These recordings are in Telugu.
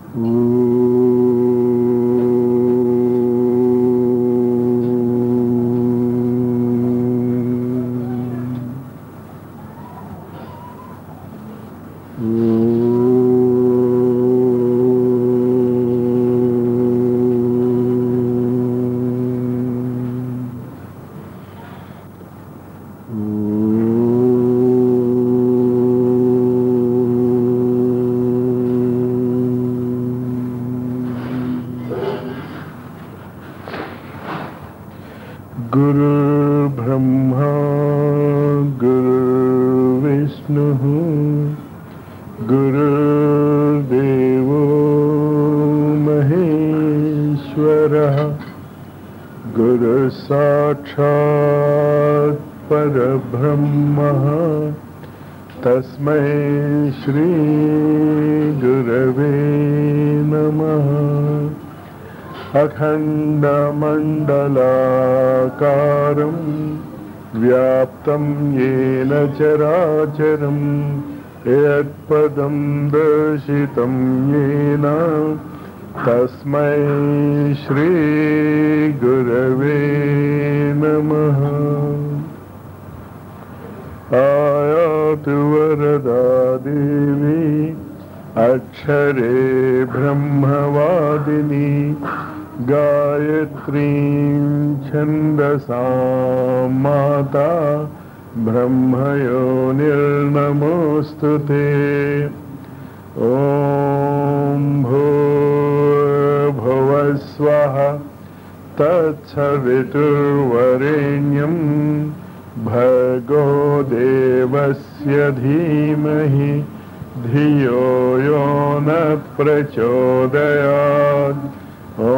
गुरुर्ब्रह्मा गुरुर्विष्णुः गुरुर्देवो महेश्वरः गुरुसाक्षात् परब्रह्मः तस्मै श्रीगुरवे नमः अखण्डमण्डलाकारं व्याप्तं येन चराचरं यत्पदं दर्शितं येन तस्मै श्रीगुरवे नमः आयातु वरदा देवी अक्षरे ब्रह्मवादिनी गायत्रीं छन्दसा माता ब्रह्मयो निर्नमोऽस्तु ते ॐ भूर्भुवस्वः तत्सवितुर्वरेण्यं भर्गो देवस्य धीमहि धियो यो न प्रचोदयात् ॐ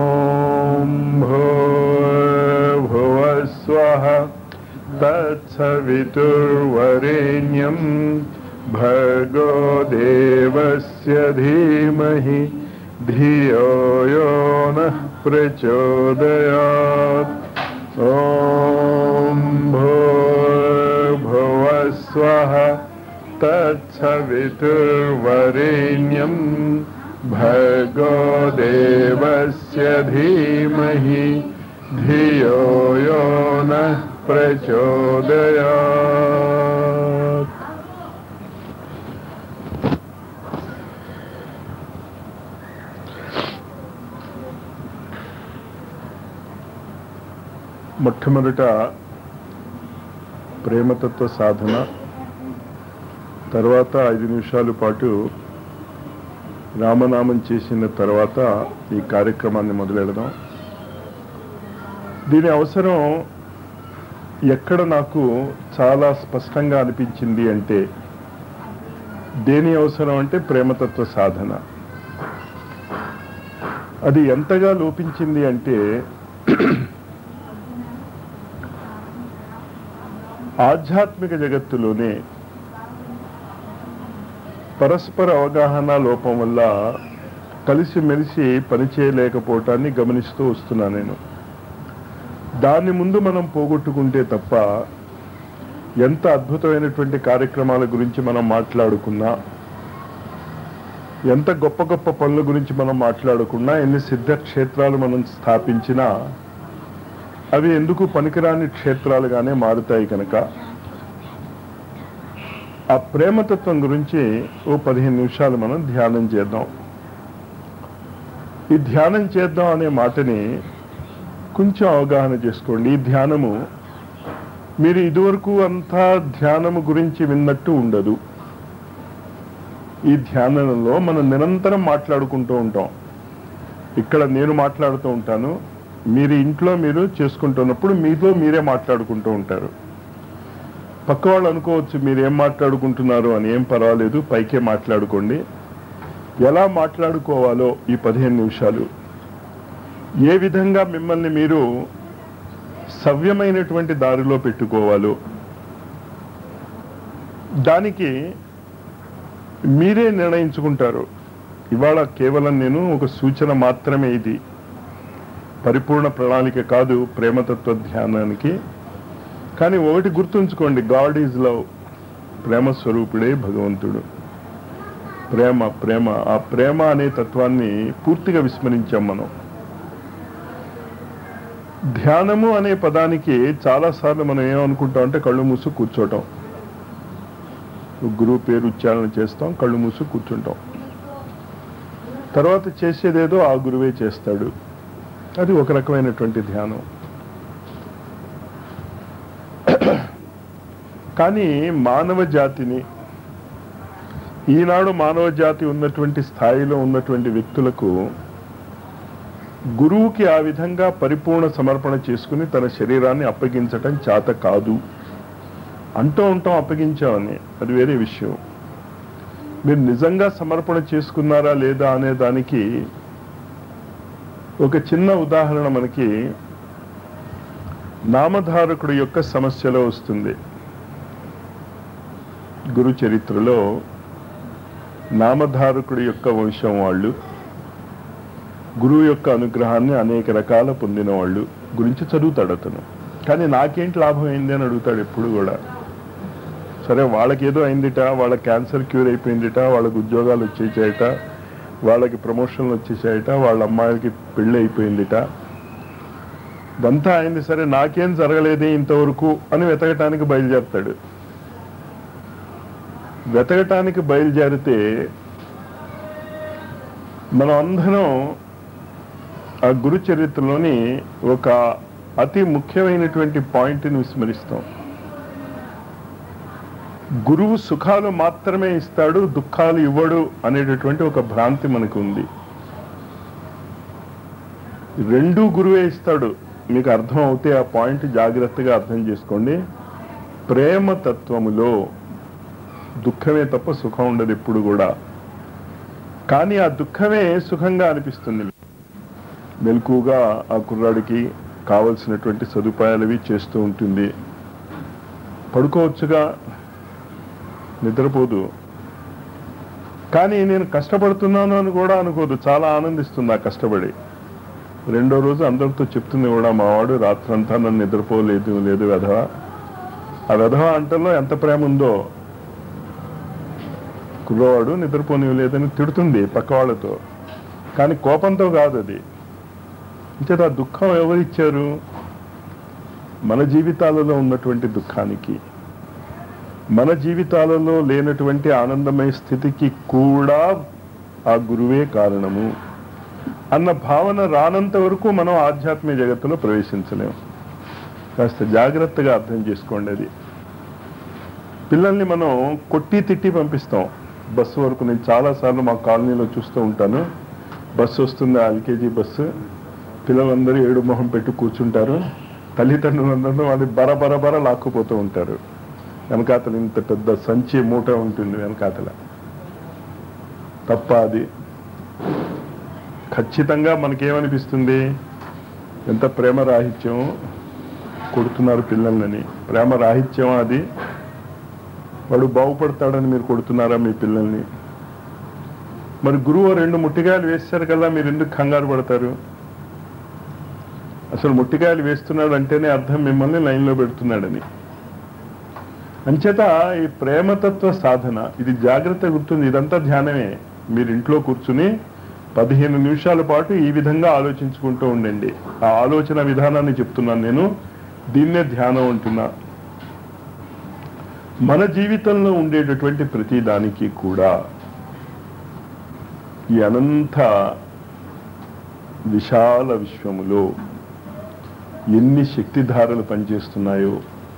भूर्भुवस्वः तत्सवितुर्वरेण्यं भर्गो देवस्य धीमहि धियो यो नः प्रचोदयात् ॐ भूर्भुवस्वः तत्सवितुर्वरेण्यं भर्गो देवस्य धीमहि धियो यो नः प्रचोदयात् మొట్టమొదట ప్రేమతత్వ సాధన తర్వాత ఐదు నిమిషాల పాటు రామనామం చేసిన తర్వాత ఈ కార్యక్రమాన్ని మొదలెడదాం దీని అవసరం ఎక్కడ నాకు చాలా స్పష్టంగా అనిపించింది అంటే దేని అవసరం అంటే ప్రేమతత్వ సాధన అది ఎంతగా లోపించింది అంటే ఆధ్యాత్మిక జగత్తులోనే పరస్పర అవగాహన లోపం వల్ల కలిసిమెలిసి పనిచేయలేకపోవటాన్ని గమనిస్తూ వస్తున్నా నేను దాని ముందు మనం పోగొట్టుకుంటే తప్ప ఎంత అద్భుతమైనటువంటి కార్యక్రమాల గురించి మనం మాట్లాడుకున్నా ఎంత గొప్ప గొప్ప పనుల గురించి మనం మాట్లాడుకున్నా ఎన్ని సిద్ధ క్షేత్రాలు మనం స్థాపించినా అవి ఎందుకు పనికిరాని క్షేత్రాలుగానే మారుతాయి కనుక ఆ ప్రేమతత్వం గురించి ఓ పదిహేను నిమిషాలు మనం ధ్యానం చేద్దాం ఈ ధ్యానం చేద్దాం అనే మాటని కొంచెం అవగాహన చేసుకోండి ఈ ధ్యానము మీరు ఇదివరకు అంతా ధ్యానము గురించి విన్నట్టు ఉండదు ఈ ధ్యానంలో మనం నిరంతరం మాట్లాడుకుంటూ ఉంటాం ఇక్కడ నేను మాట్లాడుతూ ఉంటాను మీరు ఇంట్లో మీరు చేసుకుంటున్నప్పుడు మీతో మీరే మాట్లాడుకుంటూ ఉంటారు పక్క వాళ్ళు అనుకోవచ్చు మీరు ఏం మాట్లాడుకుంటున్నారు అని ఏం పర్వాలేదు పైకే మాట్లాడుకోండి ఎలా మాట్లాడుకోవాలో ఈ పదిహేను నిమిషాలు ఏ విధంగా మిమ్మల్ని మీరు సవ్యమైనటువంటి దారిలో పెట్టుకోవాలో దానికి మీరే నిర్ణయించుకుంటారు ఇవాళ కేవలం నేను ఒక సూచన మాత్రమే ఇది పరిపూర్ణ ప్రణాళిక కాదు ప్రేమతత్వ ధ్యానానికి కానీ ఒకటి గుర్తుంచుకోండి గాడ్ ఈజ్ లవ్ ప్రేమ స్వరూపుడే భగవంతుడు ప్రేమ ప్రేమ ఆ ప్రేమ అనే తత్వాన్ని పూర్తిగా విస్మరించాం మనం ధ్యానము అనే పదానికి చాలాసార్లు మనం ఏమనుకుంటాం అంటే కళ్ళు మూసు కూర్చోవటం గురువు పేరు ఉచ్చారణ చేస్తాం కళ్ళు మూసు కూర్చుంటాం తర్వాత చేసేదేదో ఆ గురువే చేస్తాడు అది ఒక రకమైనటువంటి ధ్యానం కానీ మానవ జాతిని ఈనాడు మానవ జాతి ఉన్నటువంటి స్థాయిలో ఉన్నటువంటి వ్యక్తులకు గురువుకి ఆ విధంగా పరిపూర్ణ సమర్పణ చేసుకుని తన శరీరాన్ని అప్పగించటం చేత కాదు అంటూ ఉంటాం అప్పగించామని అది వేరే విషయం మీరు నిజంగా సమర్పణ చేసుకున్నారా లేదా అనే దానికి ఒక చిన్న ఉదాహరణ మనకి నామధారకుడు యొక్క సమస్యలో వస్తుంది గురు చరిత్రలో నామధారకుడి యొక్క వంశం వాళ్ళు గురువు యొక్క అనుగ్రహాన్ని అనేక రకాల పొందిన వాళ్ళు గురించి చదువుతాడు అతను కానీ నాకేంటి లాభం అయింది అని అడుగుతాడు ఎప్పుడు కూడా సరే వాళ్ళకేదో అయిందిట వాళ్ళ క్యాన్సర్ క్యూర్ అయిపోయిందిట వాళ్ళకి ఉద్యోగాలు వచ్చేసాయట వాళ్ళకి ప్రమోషన్లు వచ్చేసాయట వాళ్ళ అమ్మాయిలకి పెళ్ళి అయిపోయిందిట ఇదంతా అయింది సరే నాకేం జరగలేదే ఇంతవరకు అని వెతకటానికి బయలుదేరతాడు వెతకటానికి బయలుదేరితే మనం అందరం ఆ గురు చరిత్రలోని ఒక అతి ముఖ్యమైనటువంటి పాయింట్ని విస్మరిస్తాం గురువు సుఖాలు మాత్రమే ఇస్తాడు దుఃఖాలు ఇవ్వడు అనేటటువంటి ఒక భ్రాంతి మనకు ఉంది రెండూ గురువే ఇస్తాడు మీకు అర్థం అవుతే ఆ పాయింట్ జాగ్రత్తగా అర్థం చేసుకోండి ప్రేమ తత్వములో దుఃఖమే తప్ప సుఖం ఉండదు ఎప్పుడు కూడా కానీ ఆ దుఃఖమే సుఖంగా అనిపిస్తుంది మెలకుగా ఆ కుర్రాడికి కావలసినటువంటి సదుపాయాలవి చేస్తూ ఉంటుంది పడుకోవచ్చుగా నిద్రపోదు కానీ నేను కష్టపడుతున్నాను అని కూడా అనుకోదు చాలా ఆనందిస్తుంది ఆ కష్టపడి రెండో రోజు అందరితో చెప్తుంది కూడా మా వాడు రాత్రంతా నన్ను నిద్రపోలేదు లేదు వెధవ ఆ వెధవ అంటల్లో ఎంత ప్రేమ ఉందో కుర్రవాడు నిద్రపోనివ్వలేదని తిడుతుంది పక్క వాళ్ళతో కానీ కోపంతో కాదు అది ఇంచేత ఆ దుఃఖం ఎవరిచ్చారు మన జీవితాలలో ఉన్నటువంటి దుఃఖానికి మన జీవితాలలో లేనటువంటి ఆనందమయ స్థితికి కూడా ఆ గురువే కారణము అన్న భావన రానంత వరకు మనం ఆధ్యాత్మిక జగత్తులో ప్రవేశించలేము కాస్త జాగ్రత్తగా అర్థం చేసుకోండి అది పిల్లల్ని మనం కొట్టి తిట్టి పంపిస్తాం బస్సు వరకు నేను చాలాసార్లు మా కాలనీలో చూస్తూ ఉంటాను బస్సు వస్తుంది ఎల్కేజీ బస్సు పిల్లలందరూ ఏడు మొహం పెట్టి కూర్చుంటారు తల్లిదండ్రులందరూ వాళ్ళు బర బర బర లాక్కుపోతూ ఉంటారు వెనకాతల ఇంత పెద్ద సంచి మూట ఉంటుంది వెనకాతల తప్ప అది ఖచ్చితంగా మనకేమనిపిస్తుంది ఎంత ప్రేమ రాహిత్యం కొడుతున్నారు పిల్లలని ప్రేమ రాహిత్యం అది వాడు బాగుపడతాడని మీరు కొడుతున్నారా మీ పిల్లల్ని మరి గురువు రెండు ముట్టికాయలు వేస్తారు కదా మీరు ఎందుకు కంగారు పడతారు అసలు ముట్టికాయలు వేస్తున్నాడు అంటేనే అర్థం మిమ్మల్ని లైన్లో పెడుతున్నాడని అంచేత ఈ ప్రేమతత్వ సాధన ఇది జాగ్రత్త గుర్తుంది ఇదంతా ధ్యానమే మీరు ఇంట్లో కూర్చుని పదిహేను నిమిషాల పాటు ఈ విధంగా ఆలోచించుకుంటూ ఉండండి ఆ ఆలోచన విధానాన్ని చెప్తున్నాను నేను దీన్నే ధ్యానం అంటున్నా మన జీవితంలో ఉండేటటువంటి ప్రతి దానికి కూడా ఈ అనంత విశాల విశ్వములో ఎన్ని శక్తిధారలు పనిచేస్తున్నాయో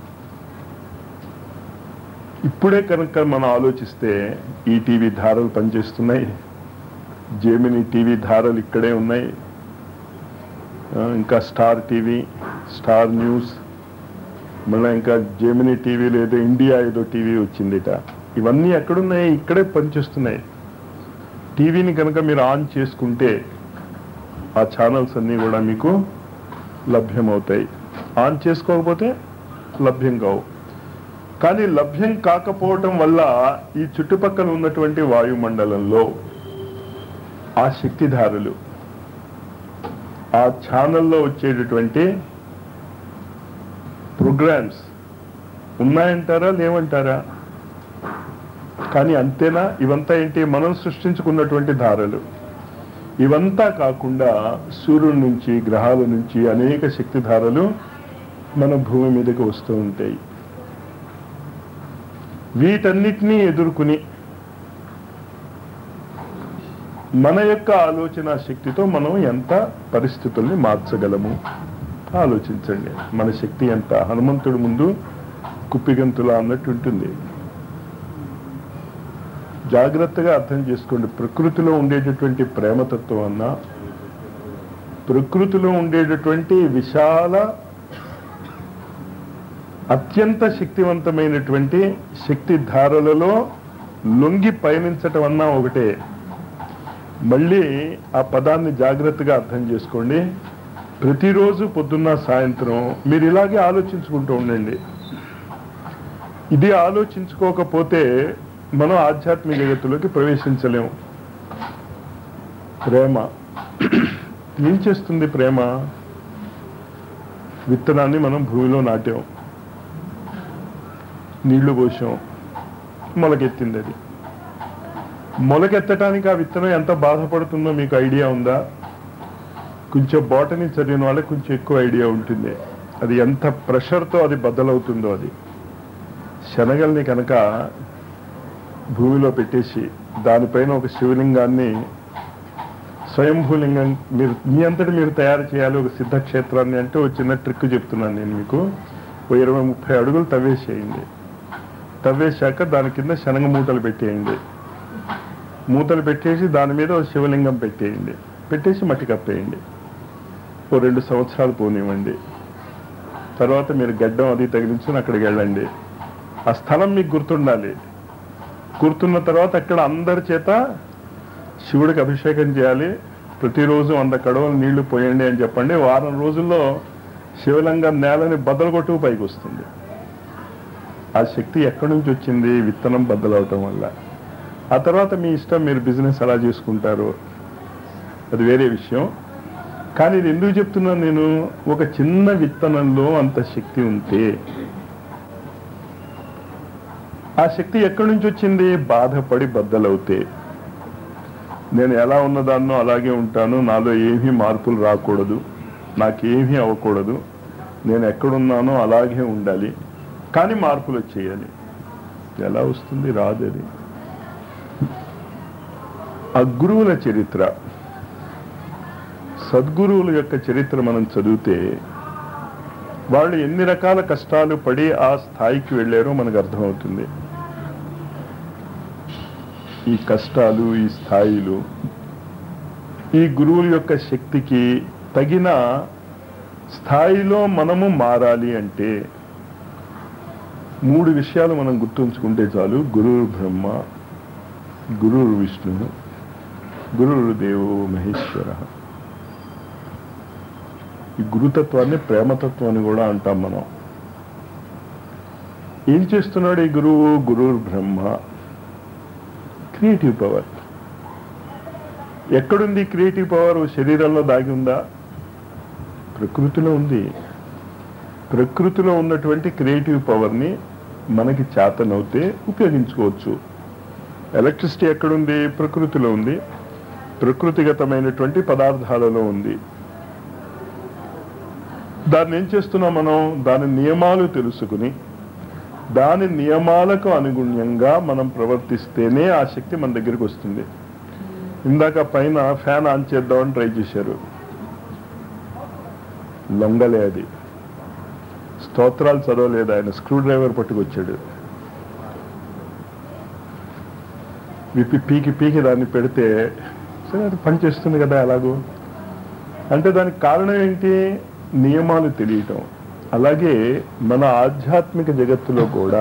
ఇప్పుడే కనుక మనం ఆలోచిస్తే ఈ టీవీ ధారలు పనిచేస్తున్నాయి జేమిని టీవీ ధారలు ఇక్కడే ఉన్నాయి ఆ, ఇంకా స్టార్ టీవీ స్టార్ న్యూస్ మళ్ళీ ఇంకా జేమిని టీవీలో ఏదో ఇండియా ఏదో టీవీ వచ్చిందిట ఇవన్నీ ఎక్కడున్నాయి ఇక్కడే పనిచేస్తున్నాయి టీవీని కనుక మీరు ఆన్ చేసుకుంటే ఆ ఛానల్స్ అన్నీ కూడా మీకు లభ్యమవుతాయి ఆన్ చేసుకోకపోతే లభ్యం కావు కానీ లభ్యం కాకపోవటం వల్ల ఈ చుట్టుపక్కల ఉన్నటువంటి వాయుమండలంలో ఆ శక్తిధారలు ఆ ఛానల్లో వచ్చేటటువంటి ప్రోగ్రామ్స్ ఉన్నాయంటారా లేవంటారా కానీ అంతేనా ఇవంతా ఏంటి మనం సృష్టించుకున్నటువంటి ధారలు ఇవంతా కాకుండా సూర్యుడి నుంచి గ్రహాల నుంచి అనేక శక్తి ధారలు మన భూమి మీదకి వస్తూ ఉంటాయి వీటన్నిటినీ ఎదుర్కొని మన యొక్క ఆలోచన శక్తితో మనం ఎంత పరిస్థితుల్ని మార్చగలము ఆలోచించండి మన శక్తి ఎంత హనుమంతుడి ముందు కుప్పిగంతులా అన్నట్టు ఉంటుంది జాగ్రత్తగా అర్థం చేసుకోండి ప్రకృతిలో ఉండేటటువంటి ప్రేమతత్వం అన్నా ప్రకృతిలో ఉండేటటువంటి విశాల అత్యంత శక్తివంతమైనటువంటి శక్తి ధారలలో లొంగి పయనించటం అన్నా ఒకటే మళ్ళీ ఆ పదాన్ని జాగ్రత్తగా అర్థం చేసుకోండి ప్రతిరోజు పొద్దున్న సాయంత్రం మీరు ఇలాగే ఆలోచించుకుంటూ ఉండండి ఇది ఆలోచించుకోకపోతే మనం ఆధ్యాత్మిక జగత్తులోకి ప్రవేశించలేము ప్రేమ ఏం చేస్తుంది ప్రేమ విత్తనాన్ని మనం భూమిలో నాటాం నీళ్లు పోసాం మొలకెత్తింది అది మొలకెత్తడానికి ఆ విత్తనం ఎంత బాధపడుతుందో మీకు ఐడియా ఉందా కొంచెం బాటనీ చదివిన వాళ్ళకి కొంచెం ఎక్కువ ఐడియా ఉంటుంది అది ఎంత ప్రెషర్తో అది బద్దలవుతుందో అది శనగల్ని కనుక భూమిలో పెట్టేసి దానిపైన ఒక శివలింగాన్ని స్వయంభూలింగం మీరు మీ అంతటి మీరు తయారు చేయాలి ఒక సిద్ధక్షేత్రాన్ని అంటే ఒక చిన్న ట్రిక్ చెప్తున్నాను నేను మీకు ఓ ఇరవై ముప్పై అడుగులు తవ్వేసేయండి తవ్వేశాక దాని కింద శనగ మూటలు పెట్టేయండి మూతలు పెట్టేసి దాని మీద ఒక శివలింగం పెట్టేయండి పెట్టేసి మట్టి కప్పేయండి ఓ రెండు సంవత్సరాలు పోనివ్వండి తర్వాత మీరు గడ్డం అది తగిలించుకుని అక్కడికి వెళ్ళండి ఆ స్థలం మీకు గుర్తుండాలి గుర్తున్న తర్వాత అక్కడ అందరి చేత శివుడికి అభిషేకం చేయాలి ప్రతిరోజు వంద కడవలు నీళ్లు పోయండి అని చెప్పండి వారం రోజుల్లో శివలింగం నేలని బద్దలు కొట్టుకు పైకి వస్తుంది ఆ శక్తి ఎక్కడి నుంచి వచ్చింది విత్తనం బద్దలవటం వల్ల ఆ తర్వాత మీ ఇష్టం మీరు బిజినెస్ ఎలా చేసుకుంటారు అది వేరే విషయం కానీ ఇది ఎందుకు చెప్తున్నాను నేను ఒక చిన్న విత్తనంలో అంత శక్తి ఉంటే ఆ శక్తి ఎక్కడి నుంచి వచ్చింది బాధపడి బద్దలవుతే నేను ఎలా ఉన్నదాన్నో అలాగే ఉంటాను నాలో ఏమీ మార్పులు రాకూడదు నాకేమీ అవ్వకూడదు నేను ఎక్కడున్నానో అలాగే ఉండాలి కానీ మార్పులు వచ్చేయాలి ఎలా వస్తుంది రాదు అది అగ్రువుల చరిత్ర సద్గురువుల యొక్క చరిత్ర మనం చదివితే వాళ్ళు ఎన్ని రకాల కష్టాలు పడి ఆ స్థాయికి వెళ్ళారో మనకు అర్థమవుతుంది ఈ కష్టాలు ఈ స్థాయిలు ఈ గురువుల యొక్క శక్తికి తగిన స్థాయిలో మనము మారాలి అంటే మూడు విషయాలు మనం గుర్తుంచుకుంటే చాలు గురువు బ్రహ్మ గురువు విష్ణు గురువు దేవో మహేశ్వర ఈ గురుతత్వాన్ని ప్రేమతత్వం అని కూడా అంటాం మనం ఏం చేస్తున్నాడు ఈ గురువు గురువు బ్రహ్మ క్రియేటివ్ పవర్ ఎక్కడుంది క్రియేటివ్ పవర్ శరీరంలో దాగి ఉందా ప్రకృతిలో ఉంది ప్రకృతిలో ఉన్నటువంటి క్రియేటివ్ పవర్ని మనకి చేతనవుతే ఉపయోగించుకోవచ్చు ఎలక్ట్రిసిటీ ఎక్కడుంది ప్రకృతిలో ఉంది ప్రకృతిగతమైనటువంటి పదార్థాలలో ఉంది దాన్ని ఏం చేస్తున్నాం మనం దాని నియమాలు తెలుసుకుని దాని నియమాలకు అనుగుణ్యంగా మనం ప్రవర్తిస్తేనే ఆ శక్తి మన దగ్గరికి వస్తుంది ఇందాక పైన ఫ్యాన్ ఆన్ చేద్దామని ట్రై చేశారు లొంగలే అది స్తోత్రాలు చదవలేదు ఆయన స్క్రూ డ్రైవర్ పట్టుకొచ్చాడు విప్పి పీకి పీకి దాన్ని పెడితే సరే అది పనిచేస్తుంది కదా ఎలాగో అంటే దానికి కారణం ఏంటి నియమాలు తెలియటం అలాగే మన ఆధ్యాత్మిక జగత్తులో కూడా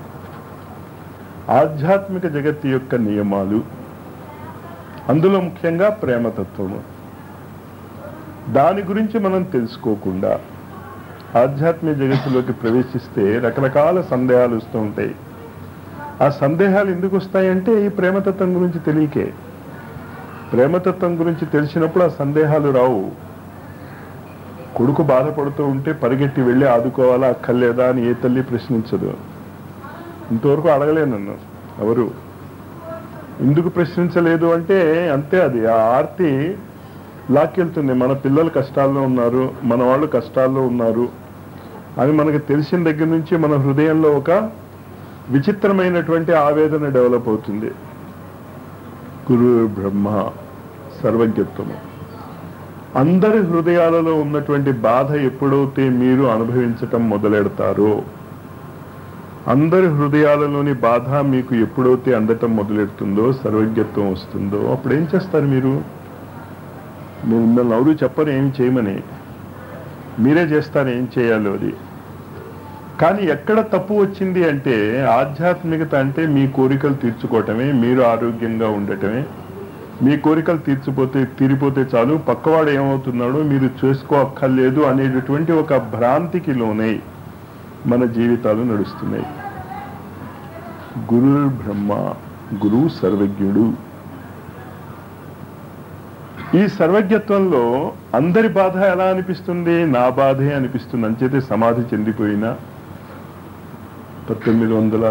ఆధ్యాత్మిక జగత్తు యొక్క నియమాలు అందులో ముఖ్యంగా ప్రేమతత్వము దాని గురించి మనం తెలుసుకోకుండా ఆధ్యాత్మిక జగత్తులోకి ప్రవేశిస్తే రకరకాల సందేహాలు వస్తూ ఉంటాయి ఆ సందేహాలు ఎందుకు వస్తాయంటే ఈ ప్రేమతత్వం గురించి తెలియకే ప్రేమతత్వం గురించి తెలిసినప్పుడు ఆ సందేహాలు రావు కొడుకు బాధపడుతూ ఉంటే పరిగెట్టి వెళ్ళి ఆదుకోవాలా అక్కర్లేదా అని ఏ తల్లి ప్రశ్నించదు ఇంతవరకు అడగలే నన్ను ఎవరు ఎందుకు ప్రశ్నించలేదు అంటే అంతే అది ఆ ఆర్తి లాక్కెళ్తుంది మన పిల్లలు కష్టాల్లో ఉన్నారు మన వాళ్ళు కష్టాల్లో ఉన్నారు అని మనకు తెలిసిన దగ్గర నుంచి మన హృదయంలో ఒక విచిత్రమైనటువంటి ఆవేదన డెవలప్ అవుతుంది గురు బ్రహ్మ సర్వజ్ఞత్వము అందరి హృదయాలలో ఉన్నటువంటి బాధ ఎప్పుడైతే మీరు అనుభవించటం మొదలెడతారో అందరి హృదయాలలోని బాధ మీకు ఎప్పుడైతే అందటం మొదలెడుతుందో సర్వజ్ఞత్వం వస్తుందో అప్పుడు ఏం చేస్తారు మీరు మీరు మిమ్మల్ని ఎవరు చెప్పరు ఏం చేయమని మీరే చేస్తారు ఏం చేయాలో అది కానీ ఎక్కడ తప్పు వచ్చింది అంటే ఆధ్యాత్మికత అంటే మీ కోరికలు తీర్చుకోవటమే మీరు ఆరోగ్యంగా ఉండటమే మీ కోరికలు తీర్చిపోతే తీరిపోతే చాలు పక్కవాడు ఏమవుతున్నాడో మీరు చేసుకోక్కర్లేదు అనేటటువంటి ఒక భ్రాంతికి లోనై మన జీవితాలు నడుస్తున్నాయి గురు బ్రహ్మ గురు సర్వజ్ఞుడు ఈ సర్వజ్ఞత్వంలో అందరి బాధ ఎలా అనిపిస్తుంది నా బాధే అనిపిస్తుంది అంచేతే సమాధి చెందిపోయిన పంతొమ్మిది వందల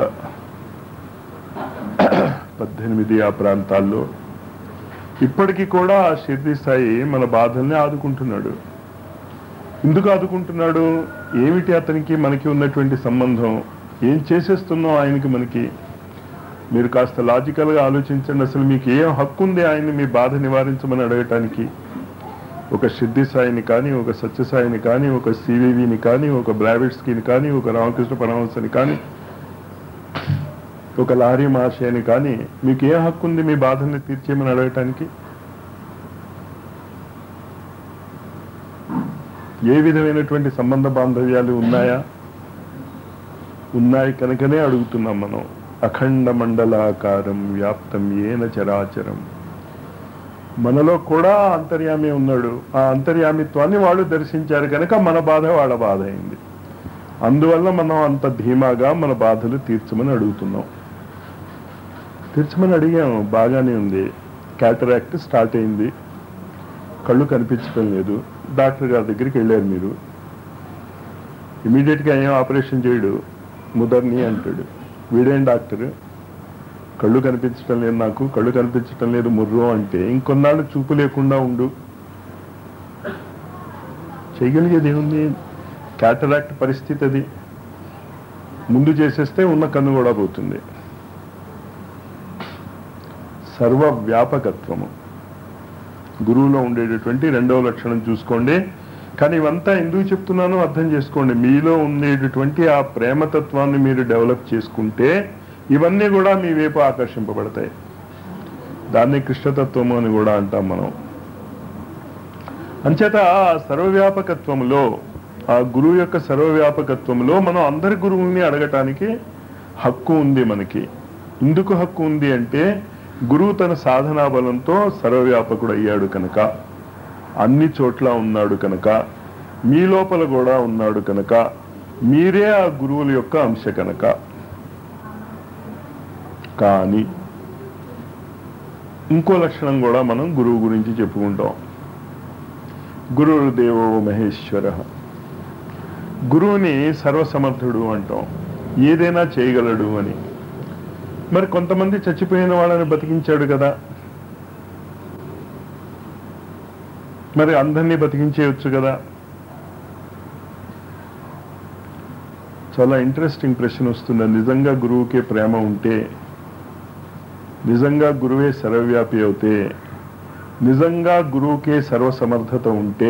పద్దెనిమిది ఆ ప్రాంతాల్లో ఇప్పటికీ కూడా ఆ షిర్ది సాయి మన బాధల్ని ఆదుకుంటున్నాడు ఎందుకు ఆదుకుంటున్నాడు ఏమిటి అతనికి మనకి ఉన్నటువంటి సంబంధం ఏం చేసేస్తున్నాం ఆయనకి మనకి మీరు కాస్త లాజికల్గా ఆలోచించండి అసలు మీకు ఏం హక్కు ఉంది ఆయన్ని మీ బాధ నివారించమని అడగటానికి ఒక సిద్ధి సాయిని కానీ ఒక సత్యసాయిని కానీ ఒక సివివిని కానీ ఒక బ్రావిడ్స్కిని కానీ ఒక రామకృష్ణ పరమహంసని కానీ ఒక లారీ మహాశయని కానీ మీకు ఏ హక్కు ఉంది మీ బాధల్ని తీర్చేయమని అడగటానికి ఏ విధమైనటువంటి సంబంధ బాంధవ్యాలు ఉన్నాయా ఉన్నాయి కనుకనే అడుగుతున్నాం మనం అఖండ మండలాకారం వ్యాప్తం ఏన చరాచరం మనలో కూడా అంతర్యామి ఉన్నాడు ఆ అంతర్యామిత్వాన్ని వాళ్ళు దర్శించారు కనుక మన బాధ వాళ్ళ బాధ అయింది అందువల్ల మనం అంత ధీమాగా మన బాధలు తీర్చమని అడుగుతున్నాం తీర్చమని అడిగాము బాగానే ఉంది క్యాటరాక్ట్ స్టార్ట్ అయింది కళ్ళు కనిపించడం లేదు డాక్టర్ గారి దగ్గరికి వెళ్ళారు మీరు ఇమీడియట్గా ఏం ఆపరేషన్ చేయడు ముదర్ని అంటాడు వీడేం డాక్టర్ కళ్ళు కనిపించటం లేదు నాకు కళ్ళు కనిపించటం లేదు ముర్రు అంటే ఇంకొన్నాళ్ళు చూపు లేకుండా ఉండు చేయగలిగేది ఏముంది క్యాటరాక్ట్ పరిస్థితి అది ముందు చేసేస్తే ఉన్న కన్ను కూడా పోతుంది సర్వ వ్యాపకత్వము గురువులో ఉండేటటువంటి రెండవ లక్షణం చూసుకోండి కానీ ఇవంతా ఎందుకు చెప్తున్నానో అర్థం చేసుకోండి మీలో ఉండేటటువంటి ఆ ప్రేమతత్వాన్ని మీరు డెవలప్ చేసుకుంటే ఇవన్నీ కూడా మీ వైపు ఆకర్షింపబడతాయి దాన్ని కృష్ణతత్వము అని కూడా అంటాం మనం అంచేత ఆ సర్వవ్యాపకత్వంలో ఆ గురువు యొక్క సర్వవ్యాపకత్వంలో మనం అందరి గురువుల్ని అడగటానికి హక్కు ఉంది మనకి ఎందుకు హక్కు ఉంది అంటే గురువు తన సాధనా బలంతో సర్వవ్యాపకుడు అయ్యాడు కనుక అన్ని చోట్ల ఉన్నాడు కనుక మీ లోపల కూడా ఉన్నాడు కనుక మీరే ఆ గురువుల యొక్క అంశ కనుక కానీ ఇంకో లక్షణం కూడా మనం గురువు గురించి చెప్పుకుంటాం గురువు దేవో మహేశ్వర గురువుని సర్వసమర్థుడు అంటాం ఏదైనా చేయగలడు అని మరి కొంతమంది చచ్చిపోయిన వాళ్ళని బతికించాడు కదా మరి అందరినీ బతికించేయచ్చు కదా చాలా ఇంట్రెస్టింగ్ ప్రశ్న వస్తుంది నిజంగా గురువుకే ప్రేమ ఉంటే నిజంగా గురువే సర్వవ్యాపి అవుతే నిజంగా గురువుకే సర్వసమర్థత ఉంటే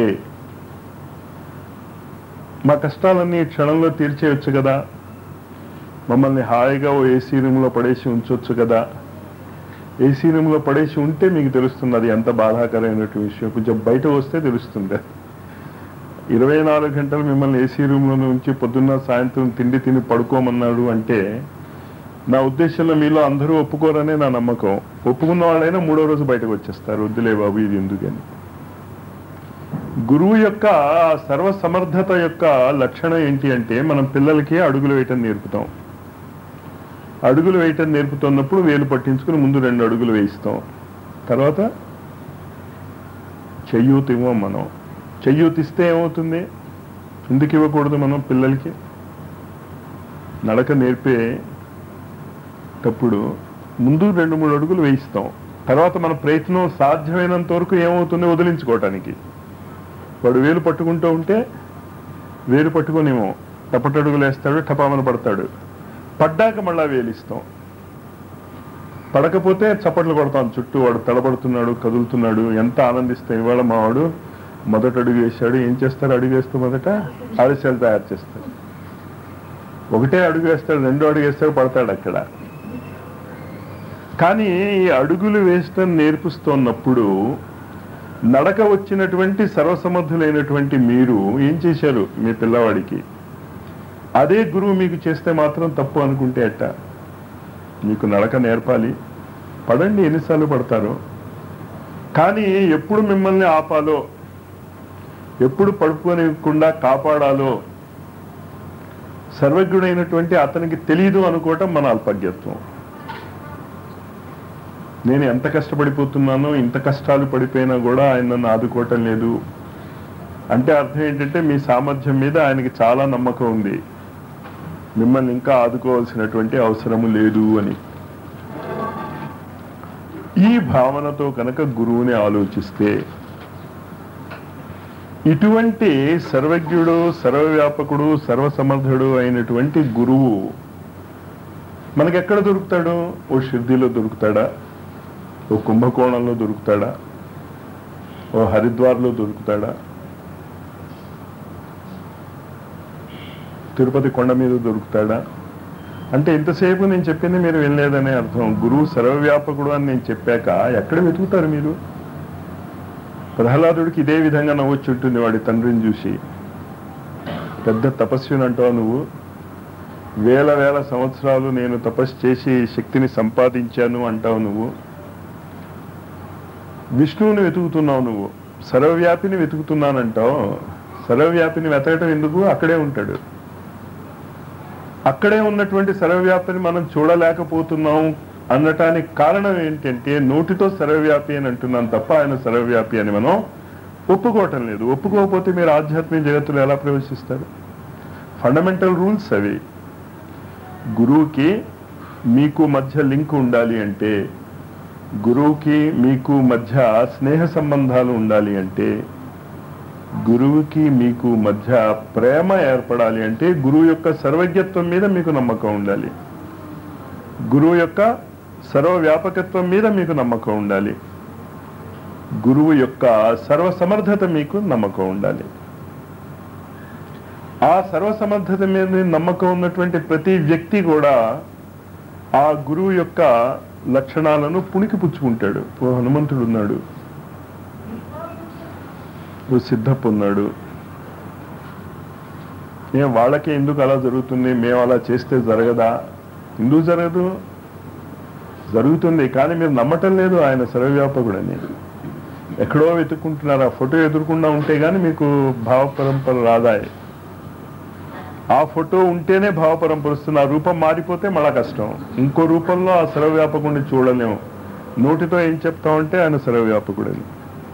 మా కష్టాలన్నీ ఈ క్షణంలో తీర్చేయచ్చు కదా మమ్మల్ని హాయిగా ఓ ఏసీ రూమ్లో పడేసి ఉంచవచ్చు కదా ఏసీ రూమ్లో పడేసి ఉంటే మీకు తెలుస్తుంది అది ఎంత బాధాకరమైనటువంటి విషయం కొంచెం బయట వస్తే తెలుస్తుంది ఇరవై నాలుగు గంటలు మిమ్మల్ని ఏసీ రూమ్లో ఉంచి పొద్దున్న సాయంత్రం తిండి తిని పడుకోమన్నాడు అంటే నా ఉద్దేశంలో మీలో అందరూ ఒప్పుకోరనే నా నమ్మకం ఒప్పుకున్న వాళ్ళైనా మూడో రోజు బయటకు వచ్చేస్తారు వద్దులే బాబు ఇది ఎందుకని గురువు యొక్క ఆ సర్వసమర్థత యొక్క లక్షణం ఏంటి అంటే మనం పిల్లలకి అడుగులు వేయటం నేర్పుతాం అడుగులు వేయటం నేర్పుతున్నప్పుడు వేలు పట్టించుకుని ముందు రెండు అడుగులు వేయిస్తాం తర్వాత చెయ్యూతి ఇవ్వం మనం చెయ్యూతి ఇస్తే ఏమవుతుంది ఎందుకు ఇవ్వకూడదు మనం పిల్లలకి నడక నేర్పేటప్పుడు ముందు రెండు మూడు అడుగులు వేయిస్తాం తర్వాత మన ప్రయత్నం సాధ్యమైనంత వరకు ఏమవుతుంది వదిలించుకోవటానికి వాడు వేలు పట్టుకుంటూ ఉంటే వేలు పట్టుకునేమో టపటడుగులు వేస్తాడు టపామన పడతాడు పడ్డాక మళ్ళా వేలిస్తాం పడకపోతే చప్పట్లు కొడతాం చుట్టూ వాడు తడబడుతున్నాడు కదులుతున్నాడు ఎంత ఆనందిస్తాం ఇవాళ మా వాడు మొదట అడుగు వేశాడు ఏం చేస్తాడు అడుగు వేస్తూ మొదట ఆలస్యాలు తయారు చేస్తాడు ఒకటే అడుగు వేస్తాడు రెండో అడుగు వేస్తాడు పడతాడు అక్కడ కానీ ఈ అడుగులు వేయటం నేర్పిస్తున్నప్పుడు నడక వచ్చినటువంటి సర్వసమర్థులైనటువంటి మీరు ఏం చేశారు మీ పిల్లవాడికి అదే గురువు మీకు చేస్తే మాత్రం తప్పు అనుకుంటే అట్ట మీకు నడక నేర్పాలి పడండి ఎన్నిసార్లు పడతారో కానీ ఎప్పుడు మిమ్మల్ని ఆపాలో ఎప్పుడు పడుకోనివ్వకుండా కాపాడాలో సర్వజ్ఞుడైనటువంటి అతనికి తెలియదు అనుకోవటం మన అల్పజ్ఞత్వం నేను ఎంత కష్టపడిపోతున్నానో ఇంత కష్టాలు పడిపోయినా కూడా ఆయన నన్ను ఆదుకోవటం లేదు అంటే అర్థం ఏంటంటే మీ సామర్థ్యం మీద ఆయనకి చాలా నమ్మకం ఉంది మిమ్మల్ని ఇంకా ఆదుకోవాల్సినటువంటి అవసరము లేదు అని ఈ భావనతో కనుక గురువుని ఆలోచిస్తే ఇటువంటి సర్వజ్ఞుడు సర్వవ్యాపకుడు సర్వసమర్థుడు అయినటువంటి గురువు మనకెక్కడ దొరుకుతాడు ఓ షిర్దీలో దొరుకుతాడా ఓ కుంభకోణంలో దొరుకుతాడా ఓ హరిద్వార్లో దొరుకుతాడా తిరుపతి కొండ మీద దొరుకుతాడా అంటే ఇంతసేపు నేను చెప్పింది మీరు వినలేదనే అర్థం గురువు సర్వవ్యాపకుడు అని నేను చెప్పాక ఎక్కడ వెతుకుతారు మీరు ప్రహ్లాదుడికి ఇదే విధంగా నవ్వొచ్చి ఉంటుంది వాడి తండ్రిని చూసి పెద్ద తపస్విని అంటావు నువ్వు వేల వేల సంవత్సరాలు నేను తపస్సు చేసి శక్తిని సంపాదించాను అంటావు నువ్వు విష్ణువుని వెతుకుతున్నావు నువ్వు సర్వవ్యాపిని వెతుకుతున్నానంటావు సర్వవ్యాపిని వెతకటం ఎందుకు అక్కడే ఉంటాడు అక్కడే ఉన్నటువంటి సర్వవ్యాపిని మనం చూడలేకపోతున్నాం అనటానికి కారణం ఏంటంటే నోటితో సర్వవ్యాపి అని అంటున్నాం తప్ప ఆయన సర్వవ్యాపి అని మనం ఒప్పుకోవటం లేదు ఒప్పుకోకపోతే మీరు ఆధ్యాత్మిక జగత్తులో ఎలా ప్రవేశిస్తారు ఫండమెంటల్ రూల్స్ అవి గురువుకి మీకు మధ్య లింక్ ఉండాలి అంటే గురువుకి మీకు మధ్య స్నేహ సంబంధాలు ఉండాలి అంటే గురువుకి మీకు మధ్య ప్రేమ ఏర్పడాలి అంటే గురువు యొక్క సర్వజ్ఞత్వం మీద మీకు నమ్మకం ఉండాలి గురువు యొక్క సర్వవ్యాపకత్వం మీద మీకు నమ్మకం ఉండాలి గురువు యొక్క సర్వసమర్థత మీకు నమ్మకం ఉండాలి ఆ సర్వసమర్థత మీద నమ్మకం ఉన్నటువంటి ప్రతి వ్యక్తి కూడా ఆ గురువు యొక్క లక్షణాలను పుణికి పుచ్చుకుంటాడు ఓ హనుమంతుడు ఉన్నాడు ఓ సిద్ధప్ప ఉన్నాడు ఏం వాళ్ళకే ఎందుకు అలా జరుగుతుంది మేము అలా చేస్తే జరగదా ఎందుకు జరగదు జరుగుతుంది కానీ మీరు నమ్మటం లేదు ఆయన సర్వవ్యాపకుడని ఎక్కడో వెతుక్కుంటున్నారు ఆ ఫోటో ఎదుర్కొండా ఉంటే గానీ మీకు భావ పరంపర రాదాయి ఆ ఫోటో ఉంటేనే భావ పరంపర వస్తుంది ఆ రూపం మారిపోతే మళ్ళా కష్టం ఇంకో రూపంలో ఆ సర్వవ్యాపకుడిని చూడలేము నోటితో ఏం చెప్తామంటే ఆయన సర్వవ్యాపకుడని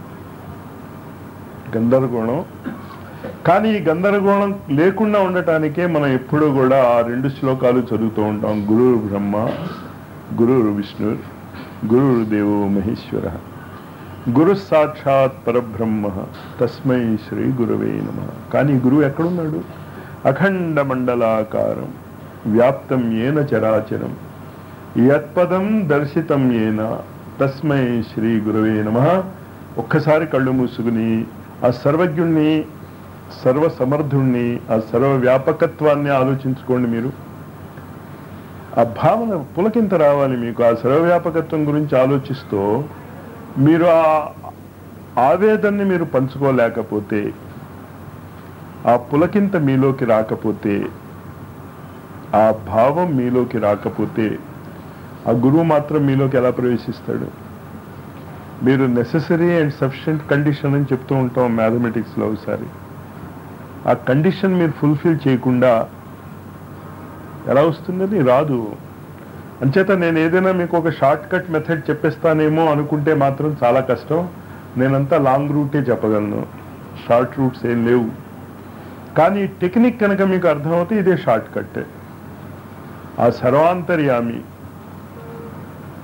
గందరగోళం కానీ ఈ గందరగోళం లేకుండా ఉండటానికే మనం ఎప్పుడూ కూడా ఆ రెండు శ్లోకాలు చదువుతూ ఉంటాం గురువు బ్రహ్మ గురువు విష్ణు గురువు దేవో మహేశ్వర గురు సాక్షాత్ పరబ్రహ్మ తస్మై శ్రీ గురవే నమ కానీ గురువు ఎక్కడున్నాడు అఖండ మండలాకారం వ్యాప్తం ఏన చరాచరం యత్పదం దర్శితం ఏన తస్మై శ్రీ గురవే నమ ఒక్కసారి కళ్ళు మూసుకుని ఆ సర్వజ్ఞుణ్ణి సర్వ సమర్థుణ్ణి ఆ సర్వ వ్యాపకత్వాన్ని ఆలోచించుకోండి మీరు ఆ భావన పులకింత రావాలి మీకు ఆ సర్వవ్యాపకత్వం గురించి ఆలోచిస్తూ మీరు ఆ ఆవేదనని మీరు పంచుకోలేకపోతే ఆ పులకింత మీలోకి రాకపోతే ఆ భావం మీలోకి రాకపోతే ఆ గురువు మాత్రం మీలోకి ఎలా ప్రవేశిస్తాడు మీరు నెససరీ అండ్ సఫిషియంట్ కండిషన్ అని చెప్తూ ఉంటాం మ్యాథమెటిక్స్లో ఒకసారి ఆ కండిషన్ మీరు ఫుల్ఫిల్ చేయకుండా ఎలా వస్తుందని రాదు అంచేత నేను ఏదైనా మీకు ఒక షార్ట్ కట్ మెథడ్ చెప్పేస్తానేమో అనుకుంటే మాత్రం చాలా కష్టం నేనంతా లాంగ్ రూటే చెప్పగలను షార్ట్ రూట్స్ ఏం లేవు కానీ టెక్నిక్ కనుక మీకు అర్థమవుతే ఇదే షార్ట్ కట్ ఆ సర్వాంతర్యామి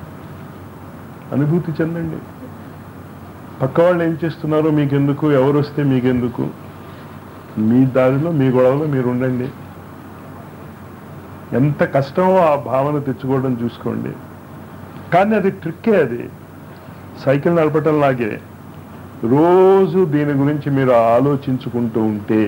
అనుభూతి చెందండి పక్క వాళ్ళు ఏం చేస్తున్నారో మీకెందుకు ఎవరు వస్తే మీకెందుకు మీ దారిలో మీ గొడవలో మీరు ఉండండి ఎంత కష్టమో ఆ భావన తెచ్చుకోవడం చూసుకోండి కానీ అది ట్రిక్కే అది సైకిల్ నడపటం లాగే రోజు దీని గురించి మీరు ఆలోచించుకుంటూ ఉంటే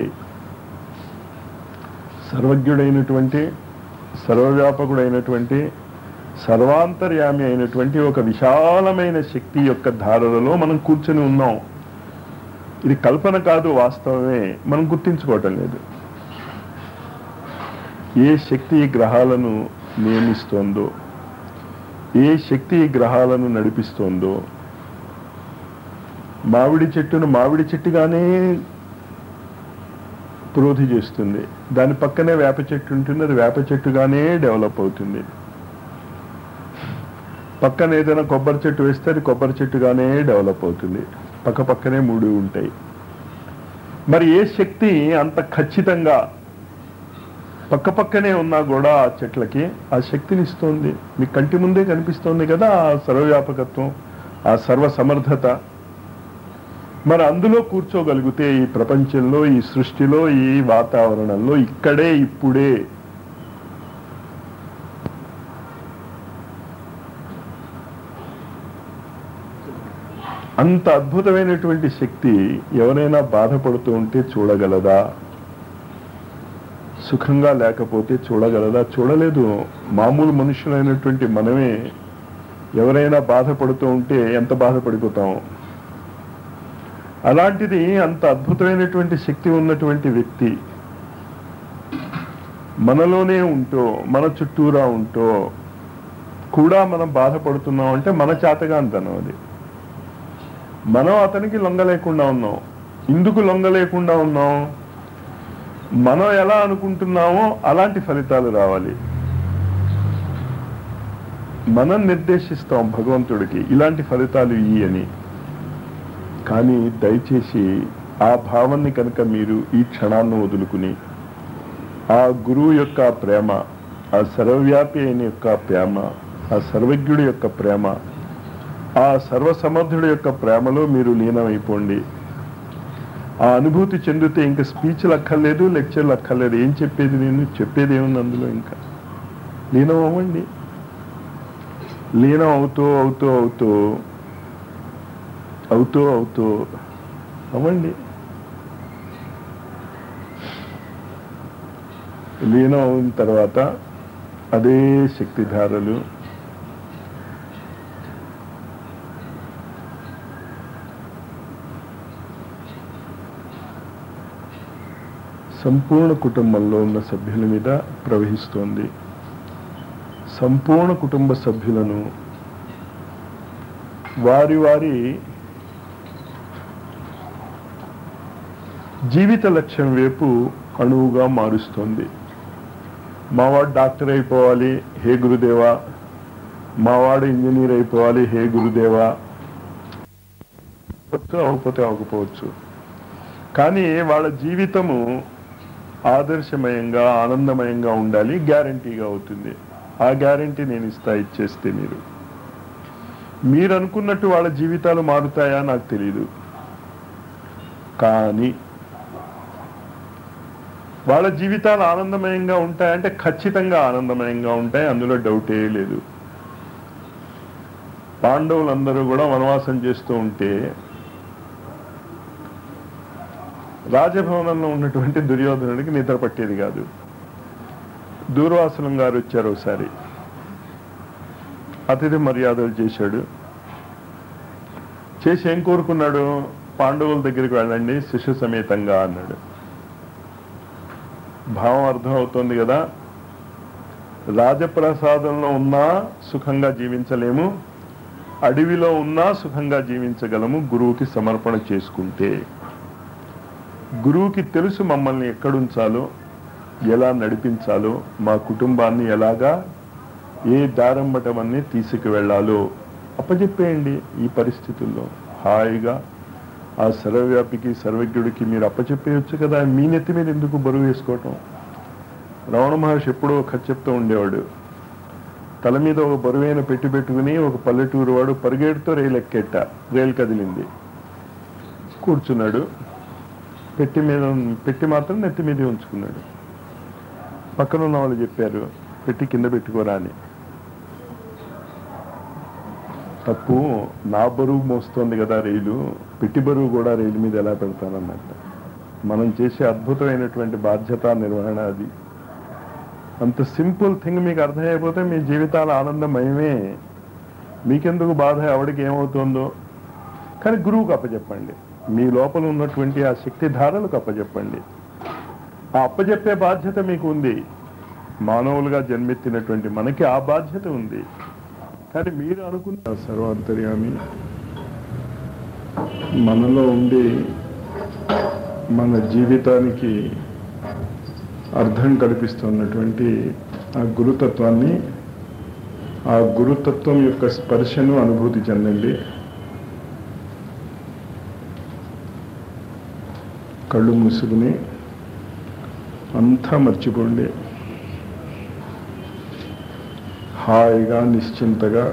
సర్వజ్ఞుడైనటువంటి సర్వవ్యాపకుడైనటువంటి సర్వాంతర్యామి అయినటువంటి ఒక విశాలమైన శక్తి యొక్క ధారలలో మనం కూర్చొని ఉన్నాం ఇది కల్పన కాదు వాస్తవమే మనం గుర్తించుకోవటం లేదు ఏ శక్తి ఈ గ్రహాలను నియమిస్తోందో ఏ శక్తి ఈ గ్రహాలను నడిపిస్తోందో మామిడి చెట్టును మామిడి చెట్టుగానే ప్రోధి చేస్తుంది దాని పక్కనే వేప చెట్టు ఉంటుంది అది వేప చెట్టుగానే డెవలప్ అవుతుంది పక్కన ఏదైనా కొబ్బరి చెట్టు వేస్తే అది కొబ్బరి చెట్టుగానే డెవలప్ అవుతుంది పక్క పక్కనే మూడు ఉంటాయి మరి ఏ శక్తి అంత ఖచ్చితంగా పక్క పక్కనే ఉన్నా కూడా ఆ చెట్లకి ఆ శక్తిని ఇస్తుంది మీ కంటి ముందే కనిపిస్తోంది కదా ఆ సర్వవ్యాపకత్వం ఆ సర్వ సమర్థత మరి అందులో కూర్చోగలిగితే ఈ ప్రపంచంలో ఈ సృష్టిలో ఈ వాతావరణంలో ఇక్కడే ఇప్పుడే అంత అద్భుతమైనటువంటి శక్తి ఎవరైనా బాధపడుతూ ఉంటే చూడగలదా సుఖంగా లేకపోతే చూడగలదా చూడలేదు మామూలు మనుషులైనటువంటి మనమే ఎవరైనా బాధపడుతూ ఉంటే ఎంత బాధపడిపోతాం అలాంటిది అంత అద్భుతమైనటువంటి శక్తి ఉన్నటువంటి వ్యక్తి మనలోనే ఉంటూ మన చుట్టూరా ఉంటూ కూడా మనం బాధపడుతున్నాం అంటే మన చేతగాంతనం అది మనం అతనికి లొంగలేకుండా ఉన్నాం ఎందుకు లొంగలేకుండా ఉన్నాం మనం ఎలా అనుకుంటున్నామో అలాంటి ఫలితాలు రావాలి మనం నిర్దేశిస్తాం భగవంతుడికి ఇలాంటి ఫలితాలు ఇయ్యి అని కానీ దయచేసి ఆ భావాన్ని కనుక మీరు ఈ క్షణాన్ని వదులుకుని ఆ గురువు యొక్క ప్రేమ ఆ సర్వవ్యాపి అయిన యొక్క ప్రేమ ఆ సర్వజ్ఞుడి యొక్క ప్రేమ ఆ సర్వసమర్థుడి యొక్క ప్రేమలో మీరు లీనమైపోండి ఆ అనుభూతి చెందితే ఇంకా స్పీచ్లు అక్కర్లేదు లెక్చర్లు అక్కర్లేదు ఏం చెప్పేది నేను చెప్పేది ఏముంది అందులో ఇంకా లీనం అవ్వండి లీనం అవుతూ అవుతూ అవుతూ అవుతూ అవుతూ అవ్వండి లీనం అయిన తర్వాత అదే శక్తిధారలు సంపూర్ణ కుటుంబంలో ఉన్న సభ్యుల మీద ప్రవహిస్తోంది సంపూర్ణ కుటుంబ సభ్యులను వారి వారి జీవిత లక్ష్యం వైపు అణువుగా మారుస్తోంది మావాడు డాక్టర్ అయిపోవాలి హే గురుదేవా మావాడు ఇంజనీర్ అయిపోవాలి హే గురుదేవా అవ్వకపోతే అవ్వకపోవచ్చు కానీ వాళ్ళ జీవితము ఆదర్శమయంగా ఆనందమయంగా ఉండాలి గ్యారంటీగా అవుతుంది ఆ గ్యారంటీ నేను ఇస్తా ఇచ్చేస్తే మీరు మీరు అనుకున్నట్టు వాళ్ళ జీవితాలు మారుతాయా నాకు తెలియదు కానీ వాళ్ళ జీవితాలు ఆనందమయంగా ఉంటాయంటే ఖచ్చితంగా ఆనందమయంగా ఉంటాయి అందులో డౌటే లేదు పాండవులందరూ కూడా వనవాసం చేస్తూ ఉంటే రాజభవనంలో ఉన్నటువంటి దుర్యోధనుడికి నిద్ర పట్టేది కాదు దూర్వాసనం గారు వచ్చారు ఒకసారి అతిథి మర్యాదలు చేశాడు చేసి ఏం కోరుకున్నాడు పాండవుల దగ్గరికి వెళ్ళండి శిశు సమేతంగా అన్నాడు భావం అర్థం అవుతోంది కదా రాజప్రసాదంలో ఉన్నా సుఖంగా జీవించలేము అడవిలో ఉన్నా సుఖంగా జీవించగలము గురువుకి సమర్పణ చేసుకుంటే గురువుకి తెలుసు మమ్మల్ని ఎక్కడుంచాలో ఎలా నడిపించాలో మా కుటుంబాన్ని ఎలాగా ఏ దారంబటమన్నీ తీసుకువెళ్ళాలో అప్పచెప్పేయండి ఈ పరిస్థితుల్లో హాయిగా ఆ సర్వవ్యాపికి సర్వజ్ఞుడికి మీరు అప్పచెప్పేయచ్చు కదా మీ నెత్తి మీద ఎందుకు బరువు వేసుకోవటం రమణ మహర్షి ఎప్పుడో ఒక కథ చెప్తూ ఉండేవాడు తల మీద ఒక బరువైన పెట్టి పెట్టుకుని ఒక పల్లెటూరు వాడు పరిగెడుతో రైలు ఎక్కెట్ట రైలు కదిలింది కూర్చున్నాడు పెట్టి మీద పెట్టి మాత్రం నెత్తి మీద ఉంచుకున్నాడు పక్కన ఉన్న వాళ్ళు చెప్పారు పెట్టి కింద పెట్టుకోరా అని తప్పు నా బరువు మోస్తోంది కదా రైలు పెట్టి బరువు కూడా రైలు మీద ఎలా పెడతానన్నట్టు మనం చేసే అద్భుతమైనటువంటి బాధ్యత నిర్వహణ అది అంత సింపుల్ థింగ్ మీకు అర్థమైపోతే మీ జీవితాల ఆనందమయమే మీకెందుకు బాధ ఎవడికి ఏమవుతుందో కానీ గురువుకు అప్పచెప్పండి మీ లోపల ఉన్నటువంటి ఆ శక్తి ధారలకు అప్పచెప్పండి ఆ అప్పచెప్పే బాధ్యత మీకు ఉంది మానవులుగా జన్మెత్తినటువంటి మనకి ఆ బాధ్యత ఉంది కానీ మీరు అనుకున్న సర్వాంతర్యామి మనలో ఉండి మన జీవితానికి అర్థం కల్పిస్తున్నటువంటి ఆ గురుతత్వాన్ని ఆ గురుతత్వం యొక్క స్పర్శను అనుభూతి చెందండి కళ్ళు మూసుకుని అంతా మర్చిపోండి హాయిగా నిశ్చింతగా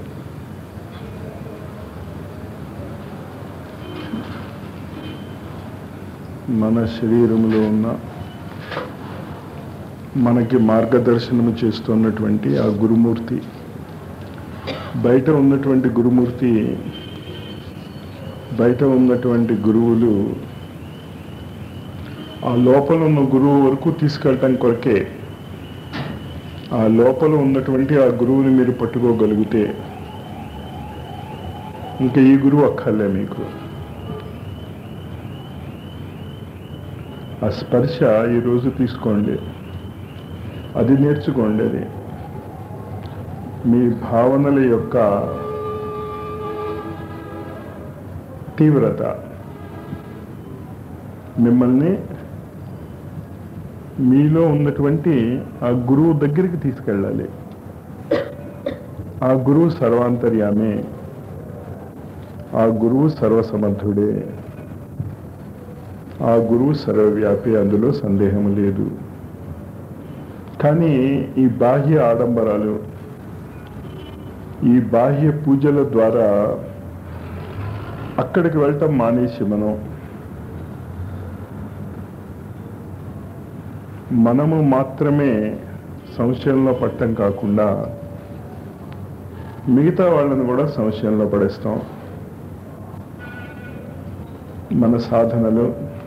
మన శరీరంలో ఉన్న మనకి మార్గదర్శనము చేస్తున్నటువంటి ఆ గురుమూర్తి బయట ఉన్నటువంటి గురుమూర్తి బయట ఉన్నటువంటి గురువులు ఆ లోపల ఉన్న గురువు వరకు తీసుకెళ్ళటం కొరకే ఆ లోపల ఉన్నటువంటి ఆ గురువుని మీరు పట్టుకోగలిగితే ఇంకా ఈ గురువు అక్కర్లే మీకు ఆ స్పర్శ ఈరోజు తీసుకోండి అది నేర్చుకోండి అది మీ భావనల యొక్క తీవ్రత మిమ్మల్ని మీలో ఉన్నటువంటి ఆ గురువు దగ్గరికి తీసుకెళ్ళాలి ఆ గురువు సర్వాంతర్యామే ఆ గురువు సర్వసమర్థుడే ఆ గురువు సర్వవ్యాపి అందులో సందేహం లేదు కానీ ఈ బాహ్య ఆడంబరాలు ఈ బాహ్య పూజల ద్వారా అక్కడికి వెళ్ళటం మానేసి మనం మనము మాత్రమే సంశయంలో పట్టం కాకుండా మిగతా వాళ్ళని కూడా సంశయంలో పడేస్తాం మన సాధనలు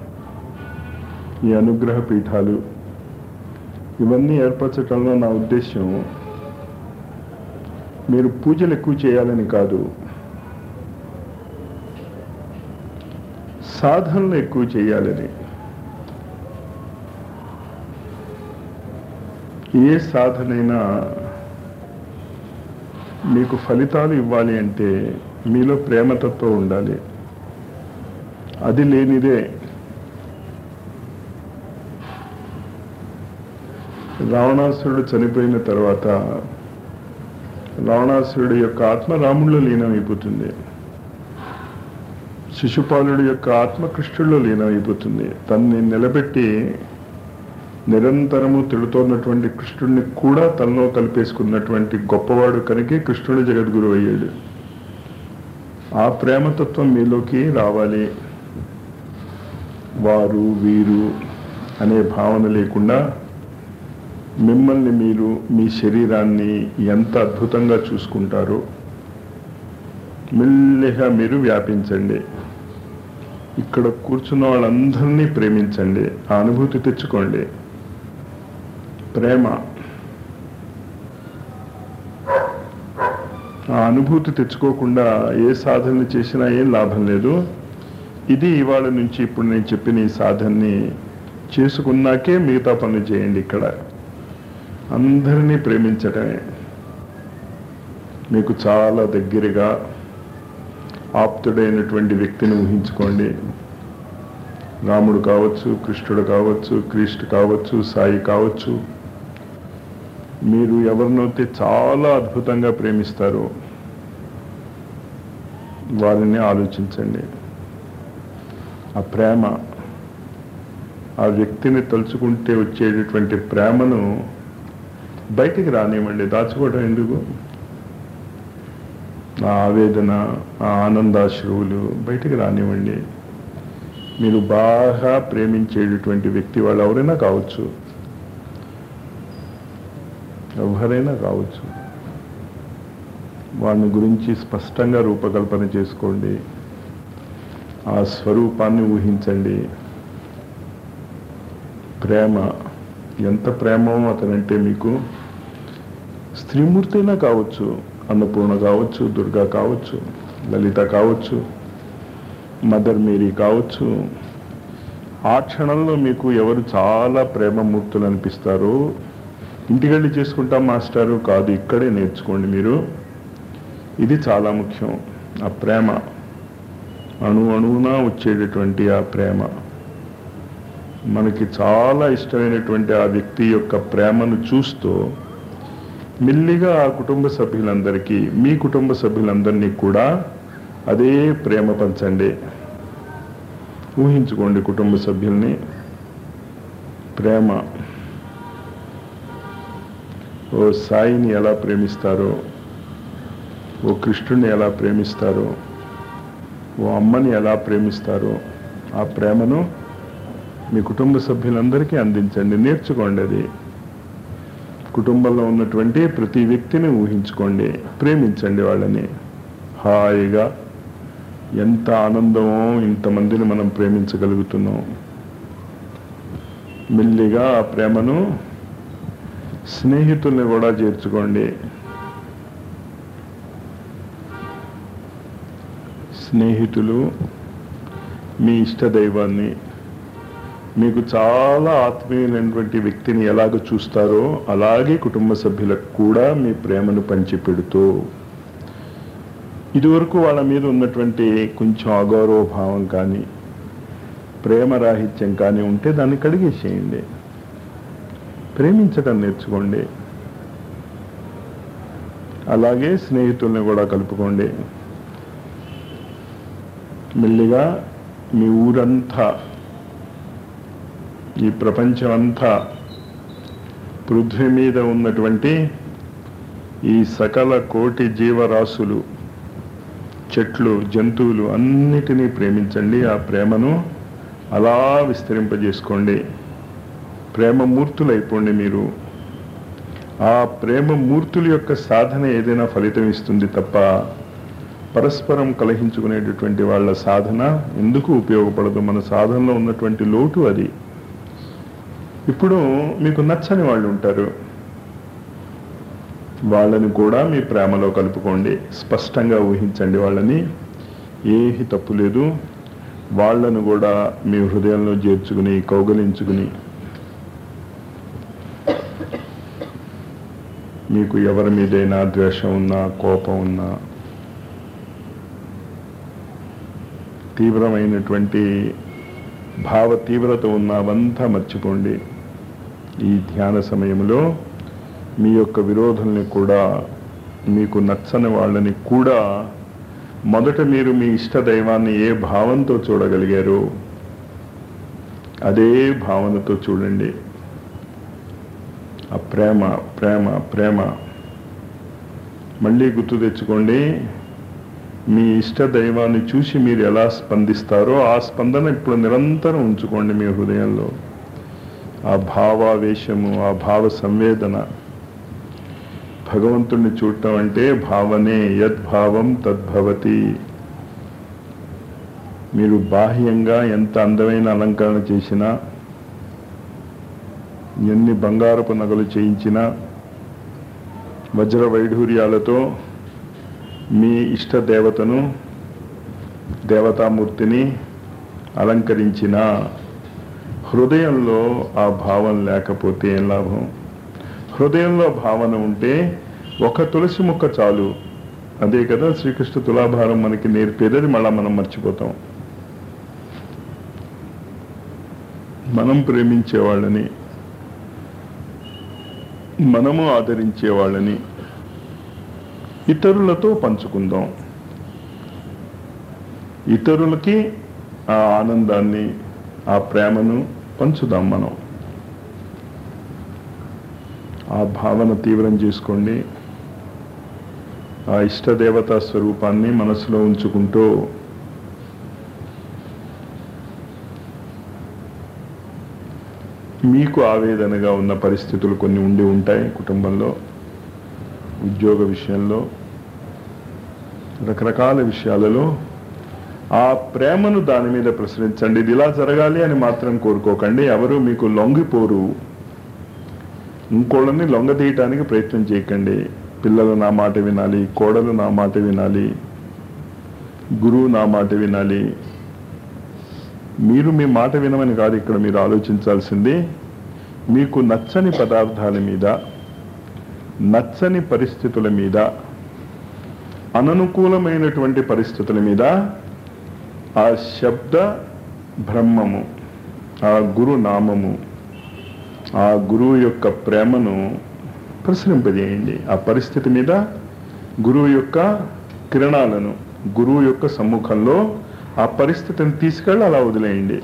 ఈ అనుగ్రహ పీఠాలు ఇవన్నీ ఏర్పరచటంలో నా ఉద్దేశం మీరు పూజలు ఎక్కువ చేయాలని కాదు సాధనలు ఎక్కువ చేయాలని ఏ సాధనైనా మీకు ఫలితాలు ఇవ్వాలి అంటే మీలో ప్రేమతత్వం ఉండాలి అది లేనిదే రావణాసురుడు చనిపోయిన తర్వాత రావణాసురుడు యొక్క ఆత్మ రాముడిలో లీనమైపోతుంది శిశుపాలుడి యొక్క ఆత్మ కృష్ణుడిలో లీనమైపోతుంది తన్ని నిలబెట్టి నిరంతరము తిడుతోన్నటువంటి కృష్ణుడిని కూడా తనలో కలిపేసుకున్నటువంటి గొప్పవాడు కనుకే కృష్ణుడు జగద్గురు అయ్యాడు ఆ ప్రేమతత్వం మీలోకి రావాలి వారు వీరు అనే భావన లేకుండా మిమ్మల్ని మీరు మీ శరీరాన్ని ఎంత అద్భుతంగా చూసుకుంటారో మెల్లిగా మీరు వ్యాపించండి ఇక్కడ కూర్చున్న వాళ్ళందరినీ ప్రేమించండి ఆ అనుభూతి తెచ్చుకోండి ప్రేమ ఆ అనుభూతి తెచ్చుకోకుండా ఏ సాధనలు చేసినా ఏం లాభం లేదు ఇది ఇవాళ నుంచి ఇప్పుడు నేను చెప్పిన ఈ సాధనని చేసుకున్నాకే మిగతా పనులు చేయండి ఇక్కడ అందరినీ ప్రేమించటమే మీకు చాలా దగ్గరగా ఆప్తుడైనటువంటి వ్యక్తిని ఊహించుకోండి రాముడు కావచ్చు కృష్ణుడు కావచ్చు క్రీస్తు కావచ్చు సాయి కావచ్చు మీరు ఎవరినైతే చాలా అద్భుతంగా ప్రేమిస్తారో వారిని ఆలోచించండి ఆ ప్రేమ ఆ వ్యక్తిని తలుచుకుంటే వచ్చేటటువంటి ప్రేమను బయటికి రానివ్వండి దాచుకోవడం ఎందుకు ఆ ఆవేదన ఆ ఆనందాశ్రువులు బయటికి రానివ్వండి మీరు బాగా ప్రేమించేటటువంటి వ్యక్తి వాళ్ళు ఎవరైనా కావచ్చు ఎవరైనా కావచ్చు వాళ్ళని గురించి స్పష్టంగా రూపకల్పన చేసుకోండి ఆ స్వరూపాన్ని ఊహించండి ప్రేమ ఎంత ప్రేమో అతనంటే మీకు స్త్రీమూర్తి అయినా కావచ్చు అన్నపూర్ణ కావచ్చు దుర్గా కావచ్చు లలిత కావచ్చు మదర్ మేరీ కావచ్చు ఆ క్షణంలో మీకు ఎవరు చాలా ప్రేమమూర్తులు అనిపిస్తారో ఇంటికెళ్ళి చేసుకుంటాం మాస్టారు కాదు ఇక్కడే నేర్చుకోండి మీరు ఇది చాలా ముఖ్యం ఆ ప్రేమ అణు అణువున వచ్చేటటువంటి ఆ ప్రేమ మనకి చాలా ఇష్టమైనటువంటి ఆ వ్యక్తి యొక్క ప్రేమను చూస్తూ మెల్లిగా ఆ కుటుంబ సభ్యులందరికీ మీ కుటుంబ సభ్యులందరినీ కూడా అదే ప్రేమ పంచండి ఊహించుకోండి కుటుంబ సభ్యుల్ని ప్రేమ ఓ సాయిని ఎలా ప్రేమిస్తారో ఓ కృష్ణుని ఎలా ప్రేమిస్తారో ఓ అమ్మని ఎలా ప్రేమిస్తారో ఆ ప్రేమను మీ కుటుంబ సభ్యులందరికీ అందించండి నేర్చుకోండి అది కుటుంబంలో ఉన్నటువంటి ప్రతి వ్యక్తిని ఊహించుకోండి ప్రేమించండి వాళ్ళని హాయిగా ఎంత ఆనందమో ఇంతమందిని మనం ప్రేమించగలుగుతున్నాం మెల్లిగా ఆ ప్రేమను స్నేహితుల్ని కూడా చేర్చుకోండి స్నేహితులు మీ ఇష్ట దైవాన్ని మీకు చాలా ఆత్మీయులైనటువంటి వ్యక్తిని ఎలాగ చూస్తారో అలాగే కుటుంబ సభ్యులకు కూడా మీ ప్రేమను పంచిపెడుతూ ఇదివరకు వాళ్ళ మీద ఉన్నటువంటి కొంచెం అగౌరవ భావం కానీ ప్రేమ రాహిత్యం కానీ ఉంటే దాన్ని కడిగేసేయండి ప్రేమించడం నేర్చుకోండి అలాగే స్నేహితుల్ని కూడా కలుపుకోండి మెల్లిగా మీ ఊరంతా ఈ ప్రపంచం అంతా పృథ్వీ మీద ఉన్నటువంటి ఈ సకల కోటి జీవరాశులు చెట్లు జంతువులు అన్నిటినీ ప్రేమించండి ఆ ప్రేమను అలా విస్తరింపజేసుకోండి ప్రేమ మూర్తులు అయిపోండి మీరు ఆ ప్రేమ మూర్తుల యొక్క సాధన ఏదైనా ఫలితం ఇస్తుంది తప్ప పరస్పరం కలహించుకునేటటువంటి వాళ్ళ సాధన ఎందుకు ఉపయోగపడదు మన సాధనలో ఉన్నటువంటి లోటు అది ఇప్పుడు మీకు నచ్చని వాళ్ళు ఉంటారు వాళ్ళని కూడా మీ ప్రేమలో కలుపుకోండి స్పష్టంగా ఊహించండి వాళ్ళని ఏమి తప్పు లేదు వాళ్ళను కూడా మీ హృదయంలో చేర్చుకుని కౌగలించుకుని మీకు ఎవరి మీదైనా ద్వేషం ఉన్నా కోపం ఉన్నా తీవ్రమైనటువంటి భావ తీవ్రత ఉన్నవంతా మర్చిపోండి ఈ ధ్యాన సమయంలో మీ యొక్క విరోధుల్ని కూడా మీకు నచ్చని వాళ్ళని కూడా మొదట మీరు మీ ఇష్ట దైవాన్ని ఏ భావంతో చూడగలిగారో అదే భావనతో చూడండి ఆ ప్రేమ ప్రేమ ప్రేమ మళ్ళీ గుర్తు తెచ్చుకోండి మీ ఇష్ట దైవాన్ని చూసి మీరు ఎలా స్పందిస్తారో ఆ స్పందన ఇప్పుడు నిరంతరం ఉంచుకోండి మీ హృదయంలో ఆ భావావేశము ఆ భావ సంవేదన భగవంతుణ్ణి చూడటం అంటే భావనే యద్భావం తద్భవతి మీరు బాహ్యంగా ఎంత అందమైన అలంకరణ చేసినా ఎన్ని బంగారపు నగలు చేయించినా వజ్ర వైఢూర్యాలతో మీ ఇష్ట దేవతను దేవతామూర్తిని అలంకరించిన హృదయంలో ఆ భావం లేకపోతే ఏం లాభం హృదయంలో భావన ఉంటే ఒక తులసి ముక్క చాలు అదే కదా శ్రీకృష్ణ తులాభారం మనకి నేర్పేది అది మళ్ళా మనం మర్చిపోతాం మనం ప్రేమించే వాళ్ళని మనము ఆదరించే వాళ్ళని ఇతరులతో పంచుకుందాం ఇతరులకి ఆ ఆనందాన్ని ఆ ప్రేమను పంచుదాం మనం ఆ భావన తీవ్రం చేసుకోండి ఆ ఇష్టదేవతా స్వరూపాన్ని మనసులో ఉంచుకుంటూ మీకు ఆవేదనగా ఉన్న పరిస్థితులు కొన్ని ఉండి ఉంటాయి కుటుంబంలో ఉద్యోగ విషయంలో రకరకాల విషయాలలో ఆ ప్రేమను దాని మీద ప్రసరించండి ఇది ఇలా జరగాలి అని మాత్రం కోరుకోకండి ఎవరు మీకు లొంగిపోరు ఇంకోళ్ళని లొంగదీయటానికి ప్రయత్నం చేయకండి పిల్లలు నా మాట వినాలి కోడలు నా మాట వినాలి గురువు నా మాట వినాలి మీరు మీ మాట వినమని కాదు ఇక్కడ మీరు ఆలోచించాల్సింది మీకు నచ్చని పదార్థాల మీద నచ్చని పరిస్థితుల మీద అననుకూలమైనటువంటి పరిస్థితుల మీద ఆ శబ్ద బ్రహ్మము ఆ గురు నామము ఆ గురువు యొక్క ప్రేమను ప్రసరింపజేయండి ఆ పరిస్థితి మీద గురువు యొక్క కిరణాలను గురువు యొక్క సమ్ముఖంలో ఆ పరిస్థితిని తీసుకెళ్ళి అలా వదిలేయండి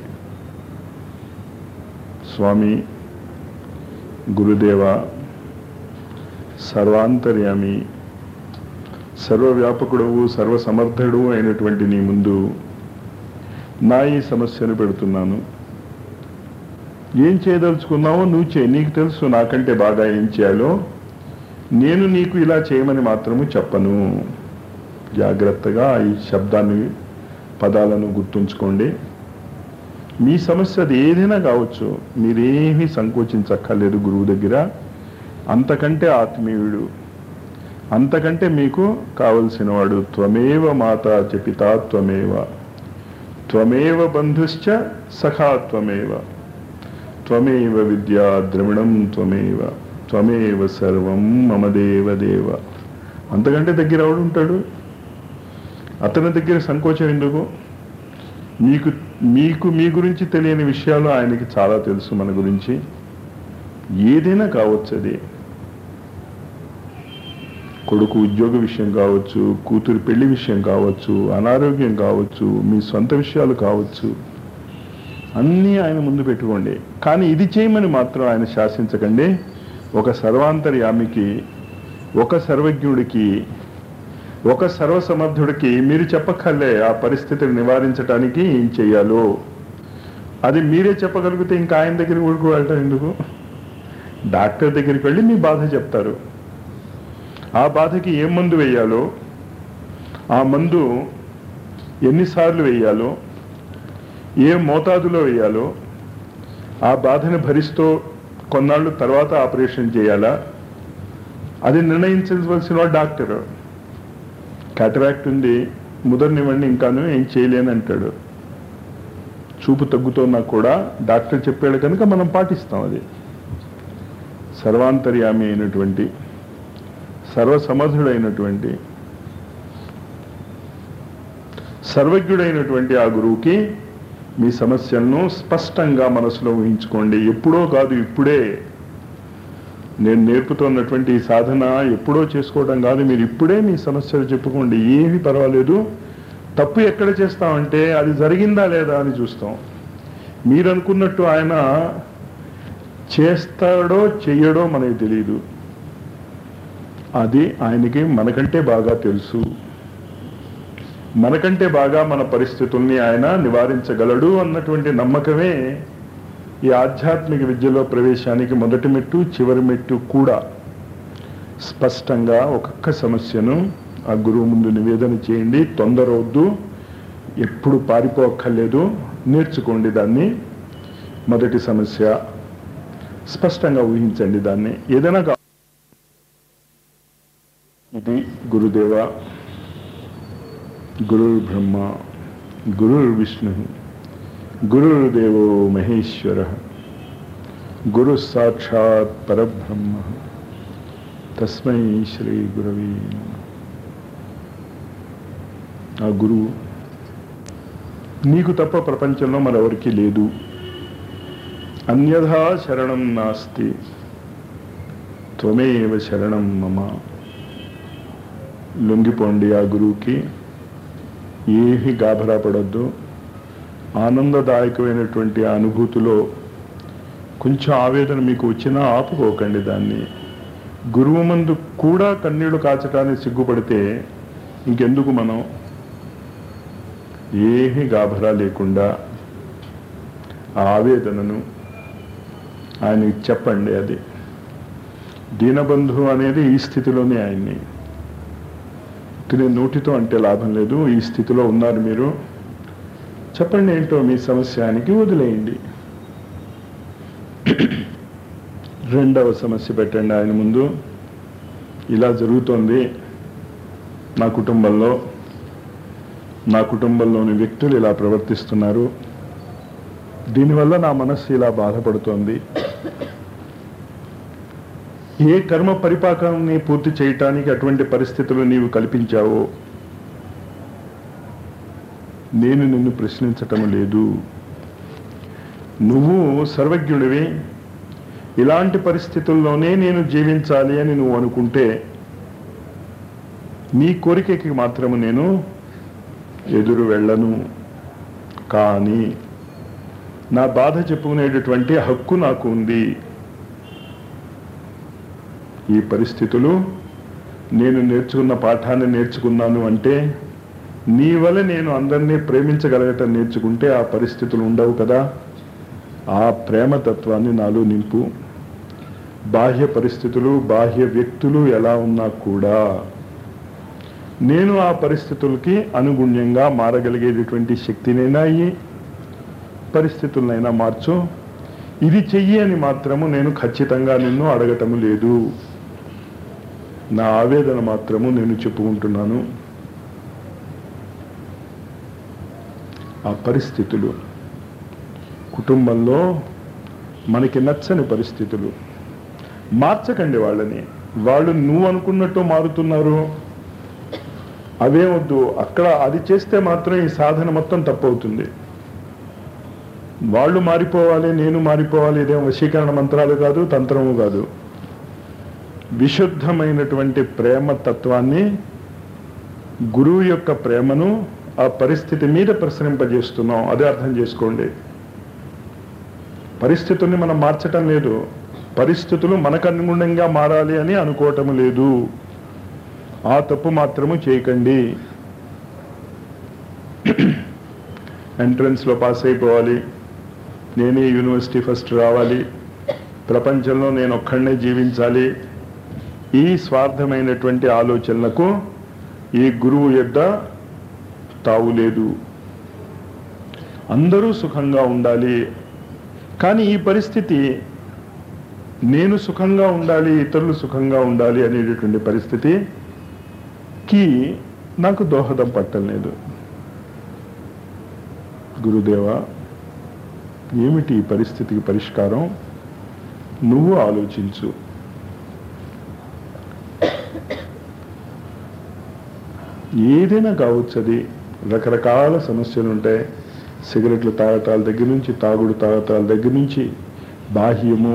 స్వామి గురుదేవ సర్వాంతర్యామి సర్వవ్యాపకుడవు సర్వసమర్థుడు అయినటువంటి నీ ముందు నా ఈ సమస్యను పెడుతున్నాను ఏం చేయదలుచుకున్నావో నువ్వు చేయి నీకు తెలుసు నాకంటే బాగా ఏం చేయాలో నేను నీకు ఇలా చేయమని మాత్రము చెప్పను జాగ్రత్తగా ఈ శబ్దాన్ని పదాలను గుర్తుంచుకోండి మీ సమస్య అది ఏదైనా కావచ్చు మీరేమీ సంకోచించక్కర్లేదు గురువు దగ్గర అంతకంటే ఆత్మీయుడు అంతకంటే మీకు కావలసిన వాడు త్వమేవ మాత చ పితా త్వమేవ త్వమేవ బంధుశ్చ సఖా త్వమేవ త్వమేవ విద్యా ద్రవిణం త్వమేవ త్వమేవ సర్వం మమ దేవ దేవ అంతకంటే దగ్గర ఎవడు ఉంటాడు అతని దగ్గర సంకోచం ఎందుకు మీకు మీకు మీ గురించి తెలియని విషయాలు ఆయనకి చాలా తెలుసు మన గురించి ఏదైనా కావచ్చు అది కొడుకు ఉద్యోగ విషయం కావచ్చు కూతురు పెళ్లి విషయం కావచ్చు అనారోగ్యం కావచ్చు మీ సొంత విషయాలు కావచ్చు అన్నీ ఆయన ముందు పెట్టుకోండి కానీ ఇది చేయమని మాత్రం ఆయన శాసించకండి ఒక సర్వాంతర్యామికి ఒక సర్వజ్ఞుడికి ఒక సర్వసమర్థుడికి మీరు చెప్పక్కర్లే ఆ పరిస్థితిని నివారించడానికి ఏం చెయ్యాలో అది మీరే చెప్పగలిగితే ఇంకా ఆయన దగ్గరికి ఊరుకు వెళ్ళటం ఎందుకు డాక్టర్ దగ్గరికి వెళ్ళి మీ బాధ చెప్తారు ఆ బాధకి ఏ మందు వేయాలో ఆ మందు ఎన్నిసార్లు వేయాలో ఏ మోతాదులో వేయాలో ఆ బాధని భరిస్తూ కొన్నాళ్ళు తర్వాత ఆపరేషన్ చేయాలా అది నిర్ణయించవలసిన వాడు డాక్టర్ క్యాటరాక్ట్ ఉంది ముదర్నివ్వండి ఇంకాను ఏం చేయలేని అంటాడు చూపు తగ్గుతున్నా కూడా డాక్టర్ చెప్పాడు కనుక మనం పాటిస్తాం అది సర్వాంతర్యామి అయినటువంటి సర్వసమర్థుడైనటువంటి సర్వజ్ఞుడైనటువంటి ఆ గురువుకి మీ సమస్యలను స్పష్టంగా మనసులో ఊహించుకోండి ఎప్పుడో కాదు ఇప్పుడే నేను నేర్పుతున్నటువంటి ఈ సాధన ఎప్పుడో చేసుకోవడం కాదు మీరు ఇప్పుడే మీ సమస్యలు చెప్పుకోండి ఏమీ పర్వాలేదు తప్పు ఎక్కడ చేస్తామంటే అది జరిగిందా లేదా అని చూస్తాం మీరు అనుకున్నట్టు ఆయన చేస్తాడో చెయ్యడో మనకి తెలియదు అది ఆయనకి మనకంటే బాగా తెలుసు మనకంటే బాగా మన పరిస్థితుల్ని ఆయన నివారించగలడు అన్నటువంటి నమ్మకమే ఈ ఆధ్యాత్మిక విద్యలో ప్రవేశానికి మొదటి మెట్టు చివరి మెట్టు కూడా స్పష్టంగా ఒక్కొక్క సమస్యను ఆ గురువు ముందు నివేదన చేయండి తొందర వద్దు ఎప్పుడు పారిపోక్కర్లేదు నేర్చుకోండి దాన్ని మొదటి సమస్య స్పష్టంగా ఊహించండి దాన్ని ఏదైనా కా- ఇది గురుదేవ గురుర్ బ్రహ్మ గురుర్ విష్ణు గురుర్దేవో మహేశ్వర గురు సాక్షాత్ పరబ్రహ్మ తస్మై శ్రీ గురవే నమః. ఆ గురువు నీకు తప్ప ప్రపంచంలో మరెవరికి లేదు అన్యథా శరణం నాస్తి త్వమేవ శరణం మమ లొంగిపోండి ఆ గురువుకి ఏమీ గాభరా పడొద్దు ఆనందదాయకమైనటువంటి ఆ అనుభూతిలో కొంచెం ఆవేదన మీకు వచ్చినా ఆపుకోకండి దాన్ని గురువు మందు కూడా కన్నీళ్లు కాచటానికి సిగ్గుపడితే ఇంకెందుకు మనం ఏమీ గాభరా లేకుండా ఆ ఆవేదనను ఆయనకి చెప్పండి అది దీనబంధు అనేది ఈ స్థితిలోనే ఆయన్ని తినే నోటితో అంటే లాభం లేదు ఈ స్థితిలో ఉన్నారు మీరు చెప్పండి ఏంటో మీ సమస్యానికి వదిలేయండి రెండవ సమస్య పెట్టండి ఆయన ముందు ఇలా జరుగుతోంది నా కుటుంబంలో నా కుటుంబంలోని వ్యక్తులు ఇలా ప్రవర్తిస్తున్నారు దీనివల్ల నా మనస్సు ఇలా బాధపడుతోంది ఏ కర్మ పరిపాకాన్ని పూర్తి చేయటానికి అటువంటి పరిస్థితులు నీవు కల్పించావో నేను నిన్ను ప్రశ్నించటం లేదు నువ్వు సర్వజ్ఞుడివి ఇలాంటి పరిస్థితుల్లోనే నేను జీవించాలి అని నువ్వు అనుకుంటే నీ కోరికకి మాత్రము నేను ఎదురు వెళ్ళను కానీ నా బాధ చెప్పుకునేటటువంటి హక్కు నాకు ఉంది ఈ పరిస్థితులు నేను నేర్చుకున్న పాఠాన్ని నేర్చుకున్నాను అంటే నీ వల్ల నేను అందరినీ ప్రేమించగలగటం నేర్చుకుంటే ఆ పరిస్థితులు ఉండవు కదా ఆ ప్రేమతత్వాన్ని నాలో నింపు బాహ్య పరిస్థితులు బాహ్య వ్యక్తులు ఎలా ఉన్నా కూడా నేను ఆ పరిస్థితులకి అనుగుణ్యంగా మారగలిగేటటువంటి శక్తినైనా అయ్యి పరిస్థితులనైనా మార్చు ఇది చెయ్యి అని మాత్రము నేను ఖచ్చితంగా నిన్ను అడగటము లేదు నా ఆవేదన మాత్రము నేను చెప్పుకుంటున్నాను ఆ పరిస్థితులు కుటుంబంలో మనకి నచ్చని పరిస్థితులు మార్చకండి వాళ్ళని వాళ్ళు నువ్వు అనుకున్నట్టు మారుతున్నారు అవే వద్దు అక్కడ అది చేస్తే మాత్రం ఈ సాధన మొత్తం తప్పవుతుంది వాళ్ళు మారిపోవాలి నేను మారిపోవాలి ఇదేం వశీకరణ మంత్రాలు కాదు తంత్రము కాదు విశుద్ధమైనటువంటి ప్రేమ తత్వాన్ని గురువు యొక్క ప్రేమను ఆ పరిస్థితి మీద ప్రసరింపజేస్తున్నాం అదే అర్థం చేసుకోండి పరిస్థితుల్ని మనం మార్చటం లేదు పరిస్థితులు మనకు అనుగుణంగా మారాలి అని అనుకోవటం లేదు ఆ తప్పు మాత్రము చేయకండి ఎంట్రన్స్లో పాస్ అయిపోవాలి నేనే యూనివర్సిటీ ఫస్ట్ రావాలి ప్రపంచంలో నేను ఒక్కడనే జీవించాలి ఈ స్వార్థమైనటువంటి ఆలోచనలకు ఈ గురువు యొద్ద తావు లేదు అందరూ సుఖంగా ఉండాలి కానీ ఈ పరిస్థితి నేను సుఖంగా ఉండాలి ఇతరులు సుఖంగా ఉండాలి అనేటటువంటి పరిస్థితికి నాకు దోహదం పట్టలేదు గురుదేవా ఏమిటి ఈ పరిస్థితికి పరిష్కారం నువ్వు ఆలోచించు ఏదైనా కావచ్చు అది రకరకాల సమస్యలు ఉంటాయి సిగరెట్లు తాగటాల దగ్గర నుంచి తాగుడు తాగటాల దగ్గర నుంచి బాహ్యము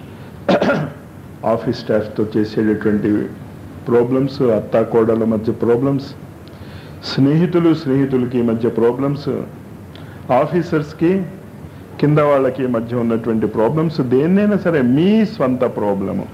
ఆఫీస్ స్టాఫ్తో చేసేటటువంటి ప్రాబ్లమ్స్ అత్తా కోడల మధ్య ప్రాబ్లమ్స్ స్నేహితులు స్నేహితులకి మధ్య ప్రాబ్లమ్స్ ఆఫీసర్స్కి కింద వాళ్ళకి మధ్య ఉన్నటువంటి ప్రాబ్లమ్స్ దేన్నైనా సరే మీ స్వంత ప్రాబ్లము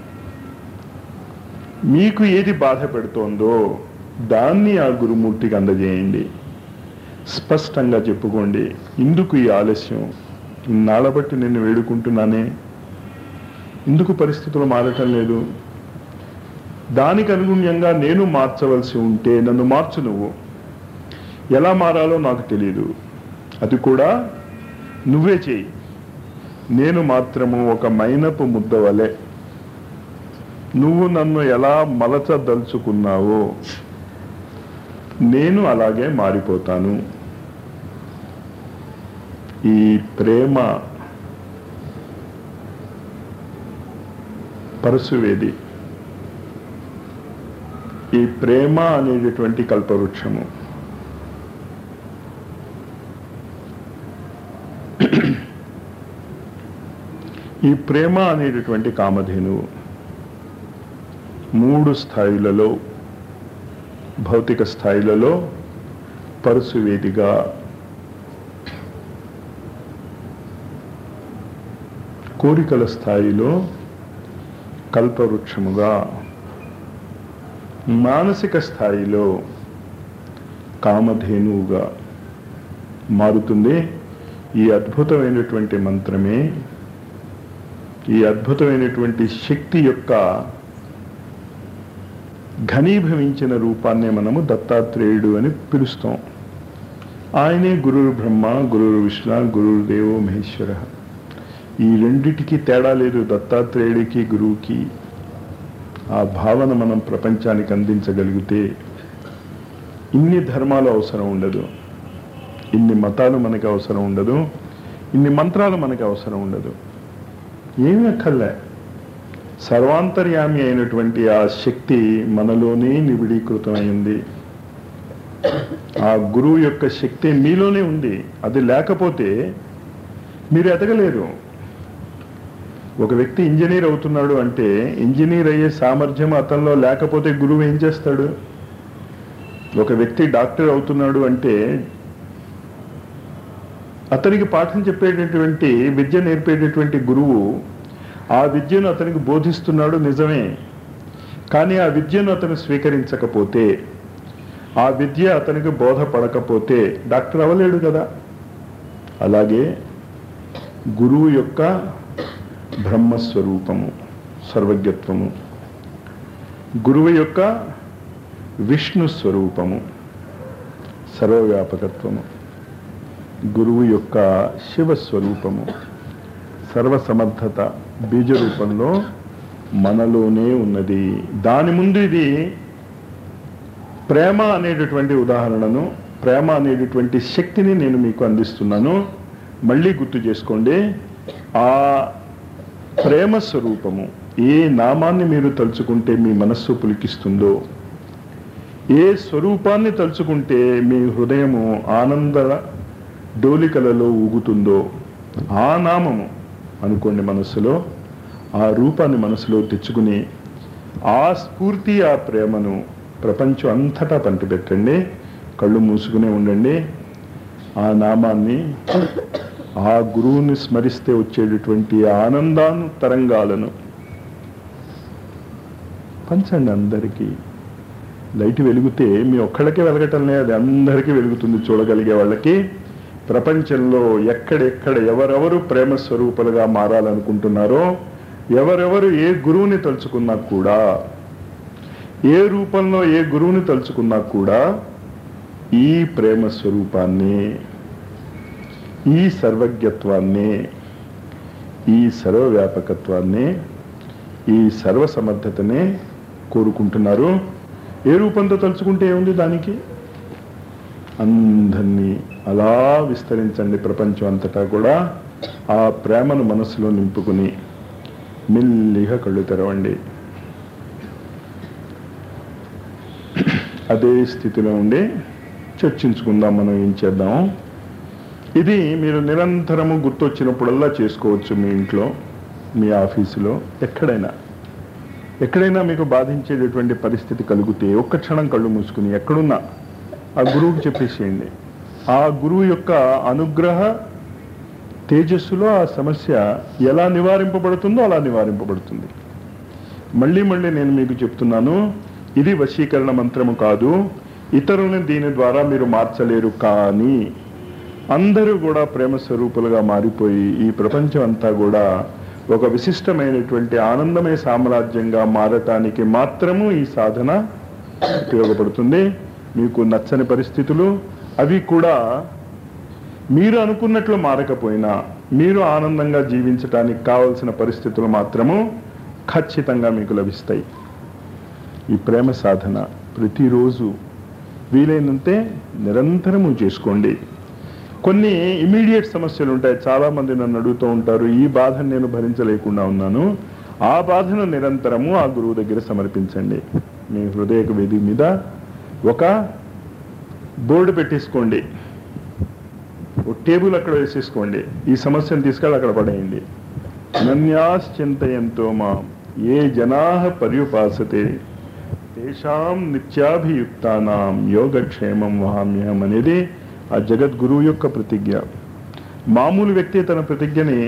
మీకు ఏది బాధ పెడుతోందో దాన్ని ఆ గురుమూర్తికి అందజేయండి స్పష్టంగా చెప్పుకోండి ఇందుకు ఈ ఆలస్యం నాళ్ళ బట్టి నిన్ను వేడుకుంటున్నానే ఎందుకు పరిస్థితులు మారటం లేదు దానికి అనుగుణ్యంగా నేను మార్చవలసి ఉంటే నన్ను మార్చు నువ్వు ఎలా మారాలో నాకు తెలియదు అది కూడా నువ్వే చేయి నేను మాత్రము ఒక మైనపు ముద్ద వలె నువ్వు నన్ను ఎలా మలచదలుచుకున్నావో నేను అలాగే మారిపోతాను ఈ ప్రేమ పరశువేది ఈ ప్రేమ అనేటటువంటి కల్పవృక్షము ఈ ప్రేమ అనేటటువంటి కామధేనువు మూడు స్థాయిలలో భౌతిక స్థాయిలలో పరశువేదిగా కోరికల స్థాయిలో కల్పవృక్షముగా మానసిక స్థాయిలో కామధేనువుగా మారుతుంది ఈ అద్భుతమైనటువంటి మంత్రమే ఈ అద్భుతమైనటువంటి శక్తి యొక్క ఘనీభవించిన రూపాన్నే మనము దత్తాత్రేయుడు అని పిలుస్తాం ఆయనే గురువు బ్రహ్మ గురువు విష్ణు గురువు దేవో మహేశ్వర ఈ రెండిటికి తేడా లేదు దత్తాత్రేయుడికి గురువుకి ఆ భావన మనం ప్రపంచానికి అందించగలిగితే ఇన్ని ధర్మాలు అవసరం ఉండదు ఇన్ని మతాలు మనకి అవసరం ఉండదు ఇన్ని మంత్రాలు మనకి అవసరం ఉండదు ఏమీ అక్కర్లే సర్వాంతర్యామి అయినటువంటి ఆ శక్తి మనలోనే నిబిడీకృతమైంది ఆ గురువు యొక్క శక్తి మీలోనే ఉంది అది లేకపోతే మీరు ఎదగలేరు ఒక వ్యక్తి ఇంజనీర్ అవుతున్నాడు అంటే ఇంజనీర్ అయ్యే సామర్థ్యం అతనిలో లేకపోతే గురువు ఏం చేస్తాడు ఒక వ్యక్తి డాక్టర్ అవుతున్నాడు అంటే అతనికి పాఠం చెప్పేటటువంటి విద్య నేర్పేటటువంటి గురువు ఆ విద్యను అతనికి బోధిస్తున్నాడు నిజమే కానీ ఆ విద్యను అతను స్వీకరించకపోతే ఆ విద్య అతనికి బోధపడకపోతే డాక్టర్ అవ్వలేడు కదా అలాగే గురువు యొక్క బ్రహ్మస్వరూపము సర్వజ్ఞత్వము గురువు యొక్క విష్ణు స్వరూపము సర్వవ్యాపకత్వము గురువు యొక్క శివస్వరూపము సర్వసమర్థత బీజ రూపంలో మనలోనే ఉన్నది దాని ముందు ఇది ప్రేమ అనేటటువంటి ఉదాహరణను ప్రేమ అనేటటువంటి శక్తిని నేను మీకు అందిస్తున్నాను మళ్ళీ గుర్తు చేసుకోండి ఆ ప్రేమ స్వరూపము ఏ నామాన్ని మీరు తలుచుకుంటే మీ మనస్సు పులికిస్తుందో ఏ స్వరూపాన్ని తలుచుకుంటే మీ హృదయము ఆనంద డోలికలలో ఊగుతుందో ఆ నామము అనుకోండి మనస్సులో ఆ రూపాన్ని మనసులో తెచ్చుకుని ఆ స్ఫూర్తి ఆ ప్రేమను ప్రపంచం అంతటా పంటిపెట్టండి కళ్ళు మూసుకునే ఉండండి ఆ నామాన్ని ఆ గురువుని స్మరిస్తే వచ్చేటటువంటి ఆనందాను తరంగాలను పంచండి అందరికీ లైట్ వెలిగితే మీ ఒక్కళ్ళకే వెలగటం లేదు అది అందరికీ వెలుగుతుంది చూడగలిగే వాళ్ళకి ప్రపంచంలో ఎక్కడెక్కడ ఎవరెవరు ప్రేమ స్వరూపాలుగా మారాలనుకుంటున్నారో ఎవరెవరు ఏ గురువుని తలుచుకున్నా కూడా ఏ రూపంలో ఏ గురువుని తలుచుకున్నా కూడా ఈ ప్రేమ స్వరూపాన్ని ఈ సర్వజ్ఞత్వాన్ని ఈ సర్వవ్యాపకత్వాన్ని ఈ సర్వసమర్థతనే కోరుకుంటున్నారు ఏ రూపంతో తలుచుకుంటే ఏముంది దానికి అందరినీ అలా విస్తరించండి ప్రపంచం అంతటా కూడా ఆ ప్రేమను మనసులో నింపుకుని మెల్లిగా కళ్ళు తెరవండి అదే స్థితిలో ఉండి చర్చించుకుందాం మనం ఏం చేద్దాం ఇది మీరు నిరంతరము గుర్తొచ్చినప్పుడల్లా చేసుకోవచ్చు మీ ఇంట్లో మీ ఆఫీసులో ఎక్కడైనా ఎక్కడైనా మీకు బాధించేటటువంటి పరిస్థితి కలిగితే ఒక్క క్షణం కళ్ళు మూసుకుని ఎక్కడున్నా ఆ గురువుకి చెప్పేసేయండి ఆ గురువు యొక్క అనుగ్రహ తేజస్సులో ఆ సమస్య ఎలా నివారింపబడుతుందో అలా నివారింపబడుతుంది మళ్ళీ మళ్ళీ నేను మీకు చెప్తున్నాను ఇది వశీకరణ మంత్రము కాదు ఇతరులను దీని ద్వారా మీరు మార్చలేరు కానీ అందరూ కూడా ప్రేమ స్వరూపులుగా మారిపోయి ఈ ప్రపంచం అంతా కూడా ఒక విశిష్టమైనటువంటి ఆనందమయ సామ్రాజ్యంగా మారటానికి మాత్రము ఈ సాధన ఉపయోగపడుతుంది మీకు నచ్చని పరిస్థితులు అవి కూడా మీరు అనుకున్నట్లు మారకపోయినా మీరు ఆనందంగా జీవించటానికి కావలసిన పరిస్థితులు మాత్రము ఖచ్చితంగా మీకు లభిస్తాయి ఈ ప్రేమ సాధన ప్రతిరోజు వీలైనంతే నిరంతరము చేసుకోండి కొన్ని ఇమీడియట్ సమస్యలు ఉంటాయి చాలా మంది నన్ను అడుగుతూ ఉంటారు ఈ బాధను నేను భరించలేకుండా ఉన్నాను ఆ బాధను నిరంతరము ఆ గురువు దగ్గర సమర్పించండి మీ హృదయ వేది మీద ఒక బోర్డు పెట్టేసుకోండి ఓ టేబుల్ అక్కడ వేసేసుకోండి ఈ సమస్యను తీసుకెళ్ళి అక్కడ పడేయండి అనన్యాశ్చింతయంతో మా ఏ జనా పర్యుపాసతే తేషాం నిత్యాభియుక్తానాం యోగక్షేమం వహామ్యహం అనేది ఆ జగద్గురువు యొక్క ప్రతిజ్ఞ మామూలు వ్యక్తి తన ప్రతిజ్ఞని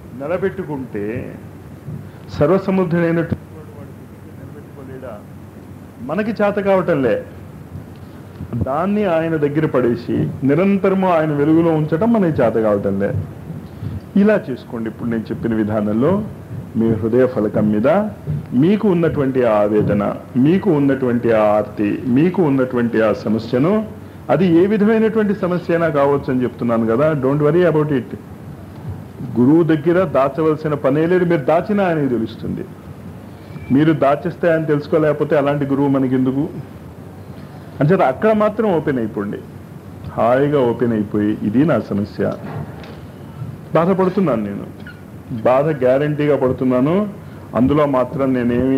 నిలబెట్టుకుంటే సర్వసముద్రుడైనటువంటి వాడు వాడి ప్రతిజ్ఞ నిలబెట్టుకోలేడా మనకి చేత కావటంలే దాన్ని ఆయన దగ్గర పడేసి నిరంతరము ఆయన వెలుగులో ఉంచడం మనకి చేత కావటంలే ఇలా చేసుకోండి ఇప్పుడు నేను చెప్పిన విధానంలో మీ హృదయ ఫలకం మీద మీకు ఉన్నటువంటి ఆ ఆవేదన మీకు ఉన్నటువంటి ఆ ఆర్తి మీకు ఉన్నటువంటి ఆ సమస్యను అది ఏ విధమైనటువంటి సమస్య అయినా కావచ్చు అని చెప్తున్నాను కదా డోంట్ వరీ అబౌట్ ఇట్ గురువు దగ్గర దాచవలసిన పనే లేదు మీరు దాచినా ఆయనకి తెలుస్తుంది మీరు దాచేస్తే ఆయన తెలుసుకోలేకపోతే అలాంటి గురువు మనకి ఎందుకు అంటే అక్కడ మాత్రం ఓపెన్ అయిపోండి హాయిగా ఓపెన్ అయిపోయి ఇది నా సమస్య బాధపడుతున్నాను నేను బాధ గ్యారంటీగా పడుతున్నాను అందులో మాత్రం నేనేమి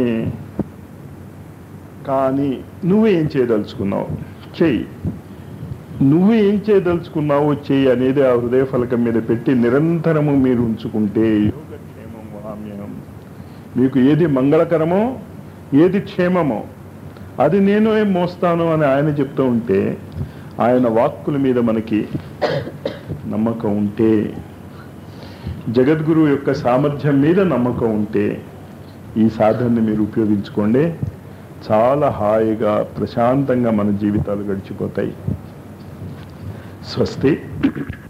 కానీ నువ్వు ఏం చేయదలుచుకున్నావు చెయ్యి నువ్వు ఏం చేయదలుచుకున్నావు చెయ్యి అనేది ఆ హృదయ ఫలకం మీద పెట్టి నిరంతరము మీరు ఉంచుకుంటే యోగక్షేమం వహామ్యహం మీకు ఏది మంగళకరమో ఏది క్షేమమో అది నేను ఏం మోస్తాను అని ఆయన చెప్తూ ఉంటే ఆయన వాక్కుల మీద మనకి నమ్మకం ఉంటే జగద్గురు యొక్క సామర్థ్యం మీద నమ్మకం ఉంటే ఈ సాధనని మీరు ఉపయోగించుకోండి చాలా హాయిగా ప్రశాంతంగా మన జీవితాలు గడిచిపోతాయి స్వస్తి